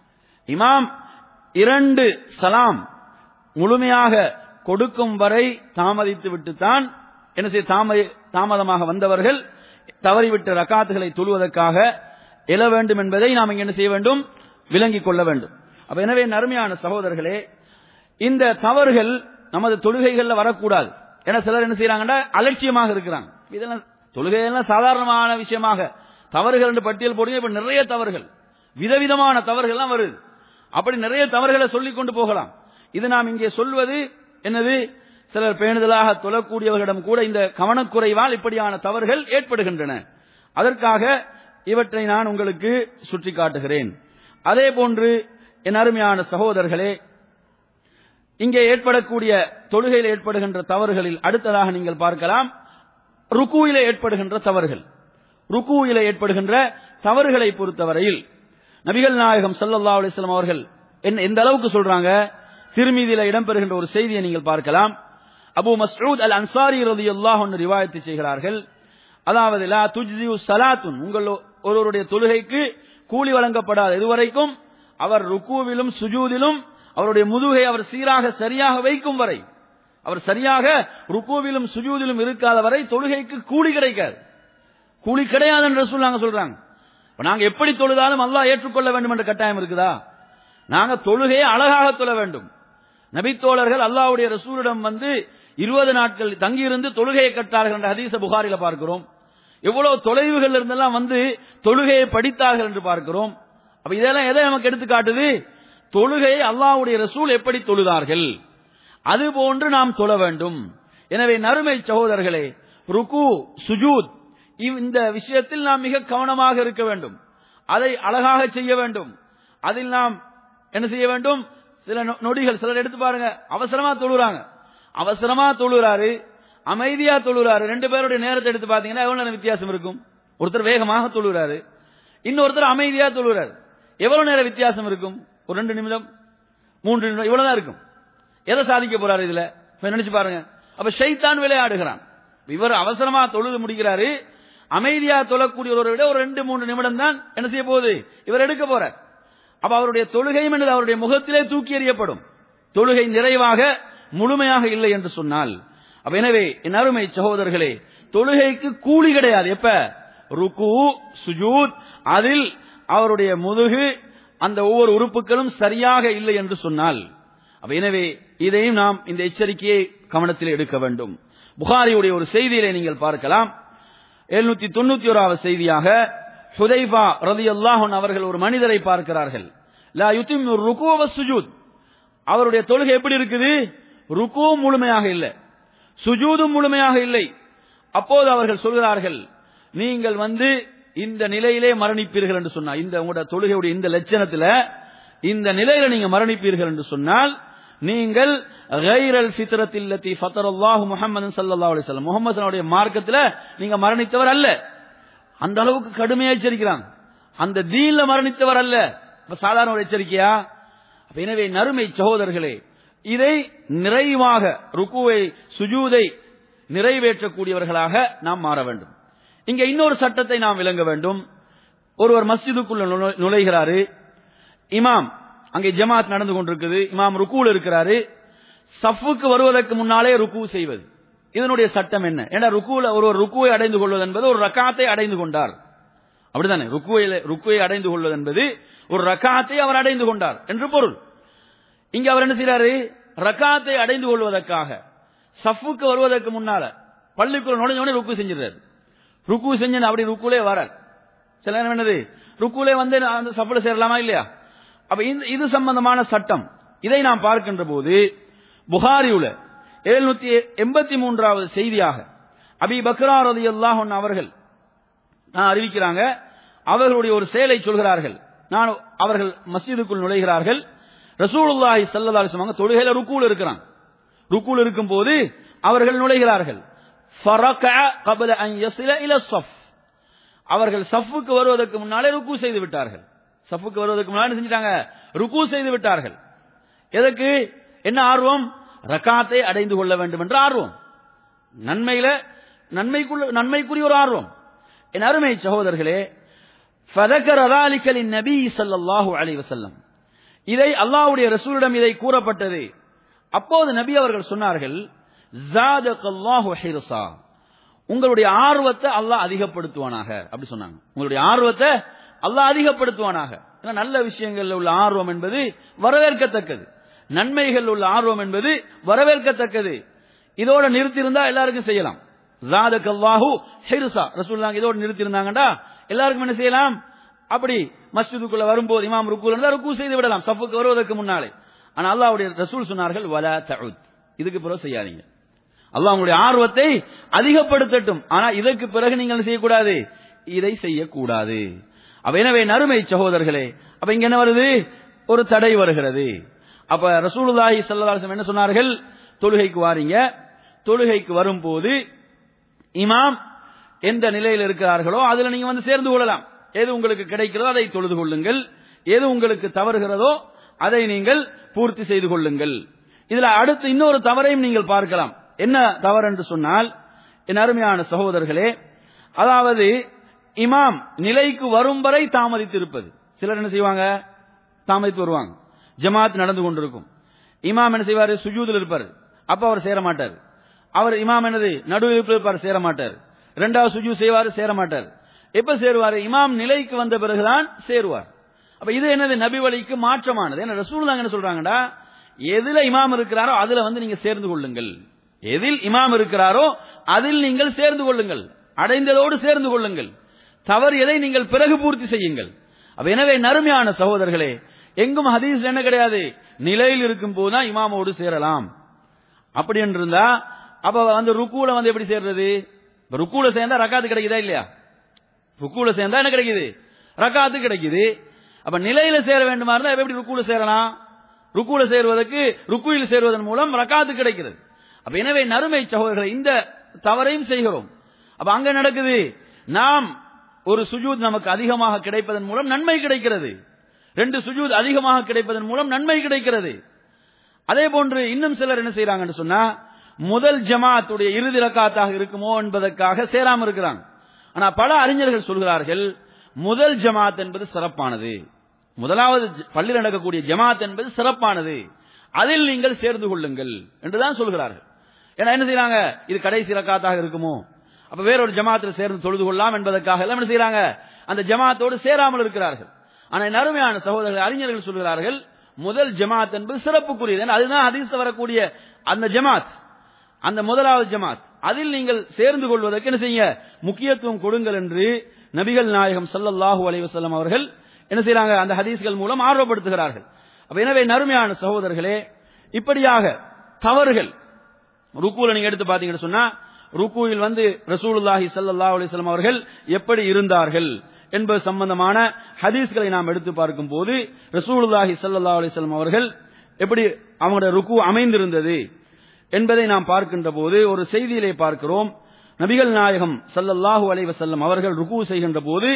இமாம் இரண்டு சலாம் முழுமையாக கொடுக்கும் வரை தாமதித்து விட்டுத்தான் என்ன செய்ய தாம- தாமதமாக வந்தவர்கள் தவறிவிட்ட ரக்காத்துகளை தொழுவதற்காக எழ வேண்டும் என்பதை நாம் இங்க என்ன செய்ய வேண்டும் விளங்கிக் கொள்ள வேண்டும் அப்ப எனவே நறுமையான சகோதரர்களே இந்த தவறுகள் நமது தொழுகைகள்ல வரக்கூடாது ஏன்னா சிலர் என்ன செய்யறாங்கன்னா அலட்சியமாக இருக்கிறாங்க இதெல்லாம் தொழுகையெல்லாம் சாதாரணமான விஷயமாக தவறுகள் என்று பட்டியல் போடுங்க இப்ப நிறைய தவறுகள் விதவிதமான தவறுகள்லாம் வருது அப்படி நிறைய தவறுகளை சொல்லிக் கொண்டு போகலாம் இது நாம் இங்கே சொல்வது என்னது சிலர் பேணுதலாக தொழக்கூடியவர்களிடம் கூட இந்த கவனக்குறைவால் இப்படியான தவறுகள் ஏற்படுகின்றன அதற்காக இவற்றை நான் உங்களுக்கு சுட்டி காட்டுகிறேன் அதே போன்று என் அருமையான சகோதரர்களே இங்கே ஏற்படக்கூடிய தொழுகையில் ஏற்படுகின்ற தவறுகளில் அடுத்ததாக நீங்கள் பார்க்கலாம் ருக்குவிலே ஏற்படுகின்ற தவறுகள் ருக்குவிலே ஏற்படுகின்ற தவறுகளை பொறுத்தவரையில் நபிகள் நாயகம் ஸல்லல்லாஹு அலைஹி வஸல்லம் அவர்கள் என்ன எந்த அளவுக்கு சொல்றாங்க திருமீதியில இடம்பெறுகின்ற ஒரு செய்தியை நீங்கள் பார்க்கலாம் அபு மஸ்ஊத் அல் அன்சாரி ரலியல்லாஹு அன்ஹு ரிவாயத்து செய்கிறார்கள் அதாவது லா துஜ்ஸியு ஸலாத்துன் உங்கள் ஒருவருடைய தொழுகைக்கு கூலி வழங்கப்படாது இதுவரைக்கும் அவர் ருக்குவிலும் சுஜூதிலும் அவருடைய முதுகை அவர் சீராக சரியாக வைக்கும் வரை அவர் சரியாக ருக்குவிலும் சுஜூதிலும் இருக்காத வரை தொழுகைக்கு கூலி கிடைக்காது கூலி கிடையாது என்று சொல்லாங்க சொல்றாங்க இப்ப நாங்க எப்படி தொழுதாலும் அல்லாஹ் ஏற்றுக்கொள்ள வேண்டும் என்ற கட்டாயம் இருக்குதா நாங்க தொழுகையை அழகாக தொழ வேண்டும் நபித்தோழர்கள் அல்லாஹ்வுடைய ரசூலிடம் வந்து இருபது நாட்கள் தங்கியிருந்து தொழுகையை கட்டார்கள் என்ற ஹதீஸ புகாரில பார்க்கிறோம் எவ்வளவு தொலைவுகள் இருந்தெல்லாம் வந்து தொழுகையை படித்தார்கள் என்று பார்க்கிறோம் அப்ப இதெல்லாம் எதை நமக்கு எடுத்து காட்டுது தொழுகையை அல்லாஹ்வுடைய ரசூல் எப்படி தொழுதார்கள் அது போன்று நாம் தொழ வேண்டும் எனவே நறுமை சகோதரர்களே ருக்கு சுஜூத் இவ்- இந்த விஷயத்தில் நாம் மிக கவனமாக இருக்க வேண்டும் அதை அழகாக செய்ய வேண்டும் அதில் நாம் என்ன செய்ய வேண்டும் சில நொ- நொடிகள் சிலர் எடுத்து பாருங்க அவசரமா தொழுறாங்க அவசரமா தொழுறாரு அமைதியா தொழுறாரு ரெண்டு பேருடைய நேரத்தை எடுத்து பாத்தீங்கன்னா எவ்வளவு நேரம் வித்தியாசம் இருக்கும் ஒருத்தர் வேகமாக தொழுறாரு இன்னொருத்தர் அமைதியா தொழுறாரு எவ்வளவு நேரம் வித்தியாசம் இருக்கும் ஒரு ரெண்டு நிமிடம் மூன்று நிமிடம் இவ்வளவுதான் இருக்கும் எதை சாதிக்க போறாரு இதுல இப்ப நினைச்சு பாருங்க அப்ப ஷைத்தான் விளையாடுகிறான் இவர் அவசரமா தொழுது முடிக்கிறாரு அமைதியா தொழக்கூடியவரை விட ஒரு ரெண்டு மூன்று நிமிடம் தான் என்ன செய்ய போகுது இவர் எடுக்க போறார் அப்ப அவருடைய தொழுகையும் என்பது அவருடைய முகத்திலே தூக்கி எறியப்படும் தொழுகை நிறைவாக முழுமையாக இல்லை என்று சொன்னால் அப்ப எனவே என் அருமை சகோதரர்களே தொழுகைக்கு கூலி கிடையாது எப்ப ருக்கு சுஜூத் அதில் அவருடைய முதுகு அந்த ஒவ்வொரு உறுப்புகளும் சரியாக இல்லை என்று சொன்னால் அப்ப எனவே இதையும் நாம் இந்த எச்சரிக்கையை கவனத்தில் எடுக்க வேண்டும் புகாரியுடைய ஒரு செய்தியிலே நீங்கள் பார்க்கலாம் எழுநூத்தி தொண்ணூத்தி ஓராவது செய்தியாக ஹுதைபா ரதி அவர்கள் ஒரு மனிதரை பார்க்கிறார்கள் லா யுத்திம் ருக்கு சுஜூத் அவருடைய தொழுகை எப்படி இருக்குது ருக்குவும் முழுமையாக இல்லை சுஜூதும் முழுமையாக இல்லை அப்போது அவர்கள் சொல்கிறார்கள் நீங்கள் வந்து இந்த நிலையிலே மரணிப்பீர்கள் என்று சொன்னால் இந்த உங்களோட தொழுகையுடைய இந்த லட்சணத்துல இந்த நிலையில நீங்க மரணிப்பீர்கள் என்று சொன்னால் நீங்கள் கைரல் ஃபித்ரத்தில்லத்தி ஃபத்தரல்லாஹு முஹம்மது ஸல்லல்லாஹு அலைஹி வஸல்லம் முஹம்மது மார்க்கத்துல நீங்க மரணித்தவர் அல்ல அந்த அளவுக்கு கடுமையா எச்சரிக்கிறாங்க அந்த தீன்ல மரணித்தவர் அல்ல அப்ப சாதாரண ஒரு எச்சரிக்கையா அப்ப எனவே நறுமை சகோதரர்களே இதை நிறைவாக ருக்குவை சுஜூதை நிறைவேற்றக்கூடியவர்களாக நாம் மாற வேண்டும் இங்க இன்னொரு சட்டத்தை நாம் விளங்க வேண்டும் ஒருவர் மஸ்ஜிதுக்குள்ள நுழை- நுழைகிறாரு இமாம் அங்கே ஜமாத் நடந்து கொண்டிருக்குது இமாம் ருக்கூல இருக்கிறாரு சஃப்புக்கு வருவதற்கு முன்னாலே ருக்கு செய்வது இதனுடைய சட்டம் என்ன ஏன்னா ருக்குல ஒருவர் ருக்குவை அடைந்து கொள்வது என்பது ஒரு ரக்காத்தை அடைந்து கொண்டார் அப்படிதானே ருக்குவை ருக்குவை அடைந்து கொள்வது என்பது ஒரு ரக்காத்தை அவர் அடைந்து கொண்டார் என்று பொருள் இங்க அவர் என்ன செய்யறாரு ரக்காத்தை அடைந்து கொள்வதற்காக சஃப்புக்கு வருவதற்கு முன்னால பள்ளிக்குள்ள நுழைஞ்ச உடனே ருக்கு செஞ்சிடறாரு ருக்கு செஞ்சு அப்படி ருக்குலே வரார் சில நேரம் என்னது ருக்குலே வந்து நான் அந்த சஃப்ல சேரலாமா இல்லையா அப்ப இந்த இது சம்பந்தமான சட்டம் இதை நாம் பார்க்கின்ற போது புகாரியுல எழுநூத்தி எண்பத்தி மூன்றாவது செய்தியாக அபி பக்ரா ரலியல்லாஹு அன்ஹு அவர்கள் நான் அறிவிக்கிறாங்க அவர்களுடைய ஒரு செயலை சொல்கிறார்கள் நான் அவர்கள் மஸ்ஜிதுக்குள் நுழைகிறார்கள் ரசூலுல்லாஹி ஸல்லல்லாஹு அலைஹி வஸல்லம் தொழுகையில ருக்கூல இருக்கிறாங்க ருக்கூல இருக்கும்போது அவர்கள் நுழைகிறார்கள் ஃபரகஅ قبل ان يصل الى الصف அவர்கள் சஃப்புக்கு வருவதற்கு முன்னாலே ருக்கு செய்து விட்டார்கள் சஃப்புக்கு வருவதற்கு முன்னாலே என்ன செஞ்சிட்டாங்க ருக்கு செய்து விட்டார்கள் எதற்கு என்ன ஆர்வம் ரக்காத்தை அடைந்து கொள்ள வேண்டும் என்ற ஆர்வம் நன்மையில நன்மைக்குள்ள நன்மைக்குரிய ஒரு ஆர்வம் என் அருமை சகோதரர்களே ஃபதக்கர ذلك للنبي صلى الله عليه وسلم இதை அல்லாஹ்வுடைய ரசூலிடம் இதை கூறப்பட்டது அப்போது நபி அவர்கள் சொன்னார்கள் ஜாதகல்லாஹு ஹிர்ஸா உங்களுடைய ஆர்வத்தை அல்லாஹ் அதிகப்படுத்துவானாக அப்படி சொன்னாங்க உங்களுடைய ஆர்வத்தை அல்லாஹ் அதிகப்படுத்துவானாக ஏன்னா நல்ல விஷயங்கள்ல உள்ள ஆர்வம் என்பது வரவேற்கத்தக்கது நன்மைகள் உள்ள ஆர்வம் என்பது வரவேற்கத்தக்கது இதோட நிறுத்தியிருந்தா எல்லாருக்கும் செய்யலாம் ஜாதகல்லாஹு ஹிர்ஸா ரசூலுல்லாஹ் இதோட நிறுத்தியிருந்தாங்கடா எல்லாருக்கும் என்ன செய்யலாம் அப்படி மஸ்ஜிதுக்குள்ள வரும்போது இமாம் ருக்கு இருந்தா ருக்கு செய்து விடலாம் சஃபுக்கு வருவதற்கு முன்னாலே ஆனா அல்லாஹ்வுடைய ரசூல் சொன்னார்கள் வலா தஉத் இதுக்கு பிறகு செய்யாதீங்க அல்லாஹ் உங்களுடைய ஆர்வத்தை அதிகப்படுத்தட்டும் ஆனா இதற்கு பிறகு நீங்கள் என்ன செய்யக்கூடாது இதை செய்யக்கூடாது அப்ப எனவே நறுமை சகோதரர்களே அப்ப இங்க என்ன வருது ஒரு தடை வருகிறது அப்ப ரசூலுல்லாஹி ஸல்லல்லாஹு அலைஹி வஸல்லம் என்ன சொன்னார்கள் தொழுகைக்கு வாரீங்க தொழுகைக்கு வரும்போது இமாம் எந்த நிலையில் இருக்கிறார்களோ அதுல நீங்க வந்து சேர்ந்து கொள்ளலாம் எது உங்களுக்கு கிடைக்கிறதோ அதை தொழுது கொள்ளுங்கள் எது உங்களுக்கு தவறுகிறதோ அதை நீங்கள் பூர்த்தி செய்து கொள்ளுங்கள் இதுல அடுத்து இன்னொரு தவறையும் நீங்கள் பார்க்கலாம் என்ன தவறு என்று சொன்னால் என் அருமையான சகோதரர்களே அதாவது இமாம் நிலைக்கு வரும் வரை தாமதித்து இருப்பது சிலர் என்ன செய்வாங்க தாமதித்து வருவாங்க ஜமாத் நடந்து கொண்டிருக்கும் இமாம் என்ன செய்வாரு சுஜூதில் இருப்பார் அப்ப அவர் சேர மாட்டார் அவர் இமாம் என்னது நடுவில் இருப்பார் சேர மாட்டார் இரண்டாவது சுஜூ செய்வார் சேர மாட்டார் எப்ப சேருவார் இமாம் நிலைக்கு வந்த பிறகுதான் சேருவார் அப்ப இது என்னது நபி வழிக்கு மாற்றமானது என்ன ரசூல் என்ன சொல்றாங்கடா எதுல இமாம் இருக்கிறாரோ அதுல வந்து நீங்க சேர்ந்து கொள்ளுங்கள் எதில் இமாம் இருக்கிறாரோ அதில் நீங்கள் சேர்ந்து கொள்ளுங்கள் அடைந்ததோடு சேர்ந்து கொள்ளுங்கள் தவறு எதை நீங்கள் பிறகு பூர்த்தி செய்யுங்கள் அப்ப எனவே நறுமையான சகோதரர்களே எங்கும் ஹதீஸ் என்ன கிடையாது நிலையில் இருக்கும் போதுதான் இமாமோடு சேரலாம் அப்படி என்று இருந்தா அப்ப வந்து ருக்கூல வந்து எப்படி சேர்றது இப்ப ருக்கூல சேர்ந்தா ரக்காத்து கிடைக்குதா இல்லையா ருக்கூல சேர்ந்தா என்ன கிடைக்குது ரக்காத்து கிடைக்குது அப்ப நிலையில சேர வேண்டுமா இருந்தா எப்படி ருக்கூல சேரலாம் ருக்கூல சேருவதற்கு ருக்குயில் சேருவதன் மூலம் ரக்காத்து கிடைக்கிறது அப்ப எனவே நறுமை சகோதரர்களை இந்த தவறையும் செய்கிறோம் அப்ப அங்க நடக்குது நாம் ஒரு சுஜூத் நமக்கு அதிகமாக கிடைப்பதன் மூலம் நன்மை கிடைக்கிறது ரெண்டு சுஜூத் அதிகமாக கிடைப்பதன் மூலம் நன்மை கிடைக்கிறது அதே போன்று இன்னும் சிலர் என்ன செய்யறாங்கன்னு சொன்னா முதல் ஜமாத்துடைய இறுதி ரக்காத்தாக இருக்குமோ என்பதற்காக சேராம இருக்கிறாங்க ஆனா பல அறிஞர்கள் சொல்கிறார்கள் முதல் ஜமாத் என்பது சிறப்பானது முதலாவது பள்ளி நடக்கக்கூடிய ஜமாத் என்பது சிறப்பானது அதில் நீங்கள் சேர்ந்து கொள்ளுங்கள் என்றுதான் சொல்கிறார்கள் ஏன்னா என்ன செய்யறாங்க இது கடைசி ரக்காத்தாக இருக்குமோ அப்ப வேறொரு ஜமாத்தில் சேர்ந்து தொழுது கொள்ளலாம் என்பதற்காக எல்லாம் என்ன செய்யறாங்க அந்த ஜமாத்தோடு சேராமல் இருக்கிறார்கள் ஆனா நறுமையான சகோதரர்கள் அறிஞர்கள் சொல்கிறார்கள் முதல் ஜமாத் என்பது சிறப்புக்குரியது அதுதான் ஹதீஸ் வரக்கூடிய அந்த ஜமாத் அந்த முதலாவது ஜமாத் அதில் நீங்கள் சேர்ந்து கொள்வதற்கு என்ன செய்ய முக்கியத்துவம் கொடுங்கள் என்று நபிகள் நாயகம் சல்லல்லாஹூ அலைவசல்லம் அவர்கள் என்ன செய்யறாங்க அந்த ஹதீஸ்கள் மூலம் ஆர்வப்படுத்துகிறார்கள் அப்ப எனவே நறுமையான சகோதரர்களே இப்படியாக தவறுகள் ருக்கூல நீங்க எடுத்து பாத்தீங்கன்னு சொன்னா ருக்கூவில் வந்து ரசூலுல்லாஹி சல்லல்லாஹு அலிஸ்லாம் அவர்கள் எப்படி இருந்தார்கள் என்பது சம்பந்தமான ஹதீஸ்களை நாம் எடுத்து பார்க்கும் போது ரசூலுல்லாஹி சல்லா அலிஸ்லாம் அவர்கள் எப்படி அவங்களுடைய ருக்கு அமைந்திருந்தது என்பதை நாம் பார்க்கின்ற போது ஒரு செய்தியிலே பார்க்கிறோம் நபிகள் நாயகம் சல்லல்லாஹு அலைவசல்லம் அவர்கள் ருக்கு செய்கின்ற போது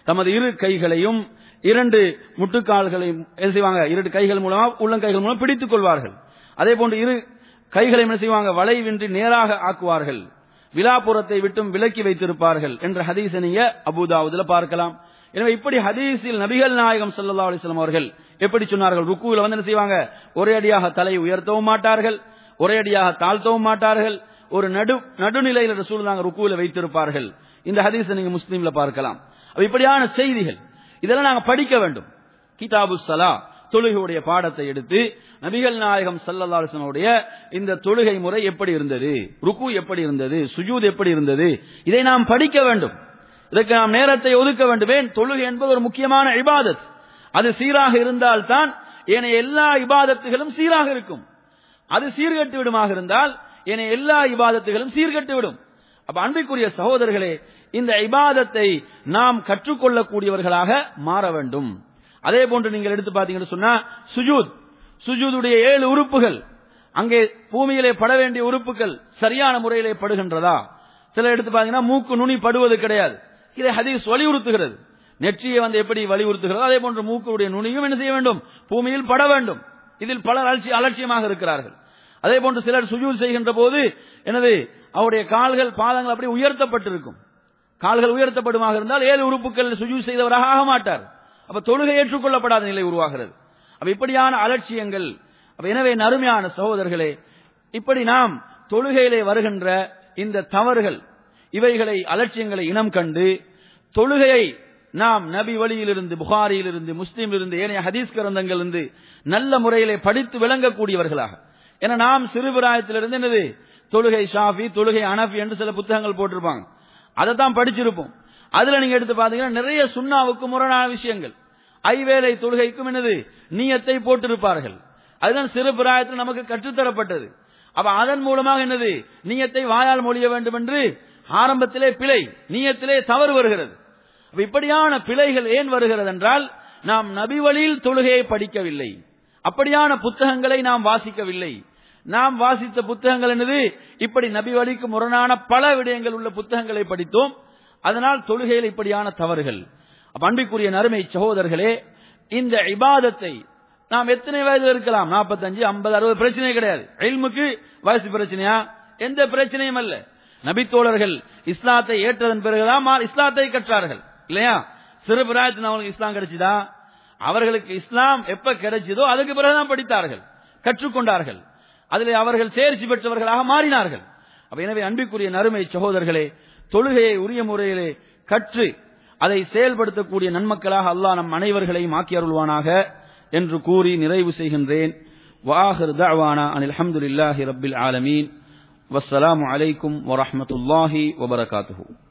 தமது இரு கைகளையும் இரண்டு முட்டுக்கால்களையும் என்ன செய்வாங்க இரண்டு கைகள் மூலமா உள்ளங்கைகள் மூலம் பிடித்துக் கொள்வார்கள் அதே போன்று இரு கைகளை என்ன செய்வாங்க வளைவின்றி நேராக ஆக்குவார்கள் விழாப்புறத்தை விட்டும் விலக்கி வைத்திருப்பார்கள் என்ற ஹதீஸை நீங்க அபுதாவுதுல பார்க்கலாம் எனவே இப்படி ஹதீஸில் நபிகள் நாயகம் ஸல்லல்லாஹு அலைஹி வஸல்லம் அவர்கள் எப்படி சொன்னார்கள் ருக்குவில் வந்து என்ன செய்வாங்க ஒரே அடியாக தலையை உயர்த்தவும் மாட்டார்கள் ஒரே அடியாக தாழ்த்தவும் மாட்டார்கள் ஒரு நடு நடுநிலையில் ரசூல் நாங்க ருக்குவில் வைத்திருப்பார்கள் இந்த ஹதீஸை நீங்க முஸ்லீம்ல பார்க்கலாம் அப்ப இப்படியான செய்திகள் இதெல்லாம் நாங்க படிக்க வேண்டும் கிதாபு சலா தொழுகையுடைய பாடத்தை எடுத்து நபிகள் நாயகம் ஸல்லல்லாஹு அலைஹி வஸல்லம் இந்த தொழுகை முறை எப்படி இருந்தது ருக்கு எப்படி இருந்தது சுஜூத் எப்படி இருந்தது இதை நாம் படிக்க வேண்டும் இதற்கு நாம் நேரத்தை ஒதுக்க வேண்டும் ஏன் தொழுகை என்பது ஒரு முக்கியமான இபாதத் அது சீராக இருந்தால்தான் ஏனைய எல்லா இபாதத்துகளும் சீராக இருக்கும் அது சீர்கட்டு விடுமாக இருந்தால் ஏனைய எல்லா இபாதத்துகளும் சீர்கட்டு விடும் அப்ப அன்பிற்குரிய சகோதரர்களே இந்த இபாதத்தை நாம் கற்றுக்கொள்ளக்கூடியவர்களாக மாற வேண்டும் அதே போன்று நீங்கள் எடுத்து பார்த்தீங்கன்னு சொன்னா சுஜூத் சுஜூதுடைய ஏழு உறுப்புகள் அங்கே பூமியிலே பட வேண்டிய உறுப்புகள் சரியான முறையிலே படுகின்றதா சில எடுத்து பாத்தீங்கன்னா மூக்கு நுனி படுவது கிடையாது இதை ஹதீஸ் வலியுறுத்துகிறது நெற்றியை வந்து எப்படி வலியுறுத்துகிறதோ அதே போன்று மூக்குடைய நுனியும் என்ன செய்ய வேண்டும் பூமியில் பட வேண்டும் இதில் பலர் அலட்சி அலட்சியமாக இருக்கிறார்கள் அதே போன்று சிலர் சுஜூத் செய்கின்ற போது எனது அவருடைய கால்கள் பாதங்கள் அப்படி உயர்த்தப்பட்டிருக்கும் கால்கள் உயர்த்தப்படுமாக இருந்தால் ஏழு உறுப்புகள் சுஜூத் செய்தவராக ஆக மாட்டார் அப்ப தொழுகை ஏற்றுக்கொள்ளப்படாத நிலை உருவாகிறது அப்ப இப்படியான அலட்சியங்கள் அப்ப எனவே நறுமையான சகோதரர்களே இப்படி நாம் தொழுகையிலே வருகின்ற இந்த தவறுகள் இவைகளை அலட்சியங்களை இனம் கண்டு தொழுகையை நாம் நபி வழியிலிருந்து புகாரியிலிருந்து முஸ்லீமிலிருந்து ஏனைய ஹதீஸ் கிரந்தங்களிலிருந்து நல்ல முறையிலே படித்து விளங்கக்கூடியவர்களாக ஏன்னா நாம் சிறுபிராயத்திலிருந்து என்னது தொழுகை ஷாஃபி தொழுகை அனஃபி என்று சில புத்தகங்கள் போட்டிருப்பாங்க அதை தான் படிச்சிருப்போம் அதுல நீங்க எடுத்து பாத்தீங்கன்னா நிறைய சுண்ணாவுக்கு முரணான விஷயங்கள் ஐவேளை தொழுகைக்கும் என்னது நீயத்தை போட்டிருப்பார்கள் அதுதான் சிறு பிராயத்தில் நமக்கு கற்றுத்தரப்பட்டது அப்ப அதன் மூலமாக என்னது நீயத்தை வாயால் மொழிய வேண்டும் என்று ஆரம்பத்திலே பிழை நீயத்திலே தவறு வருகிறது அப்ப இப்படியான பிழைகள் ஏன் வருகிறது என்றால் நாம் நபி வழியில் தொழுகையை படிக்கவில்லை அப்படியான புத்தகங்களை நாம் வாசிக்கவில்லை நாம் வாசித்த புத்தகங்கள் என்னது இப்படி நபி வழிக்கு முரணான பல விடயங்கள் உள்ள புத்தகங்களை படித்தோம் அதனால் தொழுகையில் இப்படியான தவறுகள் அப்ப அன்பிற்குரிய நறுமை சகோதரர்களே இந்த இபாதத்தை நாம் எத்தனை வயதில் இருக்கலாம் நாற்பத்தஞ்சு ஐம்பது அறுபது பிரச்சனை கிடையாது எல்முக்கு வயசு பிரச்சனையா எந்த பிரச்சனையும் அல்ல நபித்தோழர்கள் இஸ்லாத்தை ஏற்றதன் பிறகுதான் இஸ்லாத்தை கற்றார்கள் இல்லையா சிறு பிராயத்தில் அவங்களுக்கு இஸ்லாம் கிடைச்சுதா அவர்களுக்கு இஸ்லாம் எப்ப கிடைச்சதோ அதுக்கு பிறகுதான் படித்தார்கள் கற்றுக்கொண்டார்கள் அதில் அவர்கள் தேர்ச்சி பெற்றவர்களாக மாறினார்கள் அப்ப எனவே அன்பிற்குரிய நறுமை சகோதரர்களே தொழுகையை உரிய முறையிலே கற்று அதை செயல்படுத்தக்கூடிய நன்மக்களாக அல்லாஹ் நம் அனைவர்களையும் ஆக்கி அருள்வானாக என்று கூறி நிறைவு செய்கின்றேன் வாஹிர் தஅவானா அனில் அல்ஹம்துலில்லாஹி ரப்பில் ஆலமீன் வஸ்ஸலாமு அலைக்கும் வரஹ்மத்துல்லாஹி வபரகாத்துஹு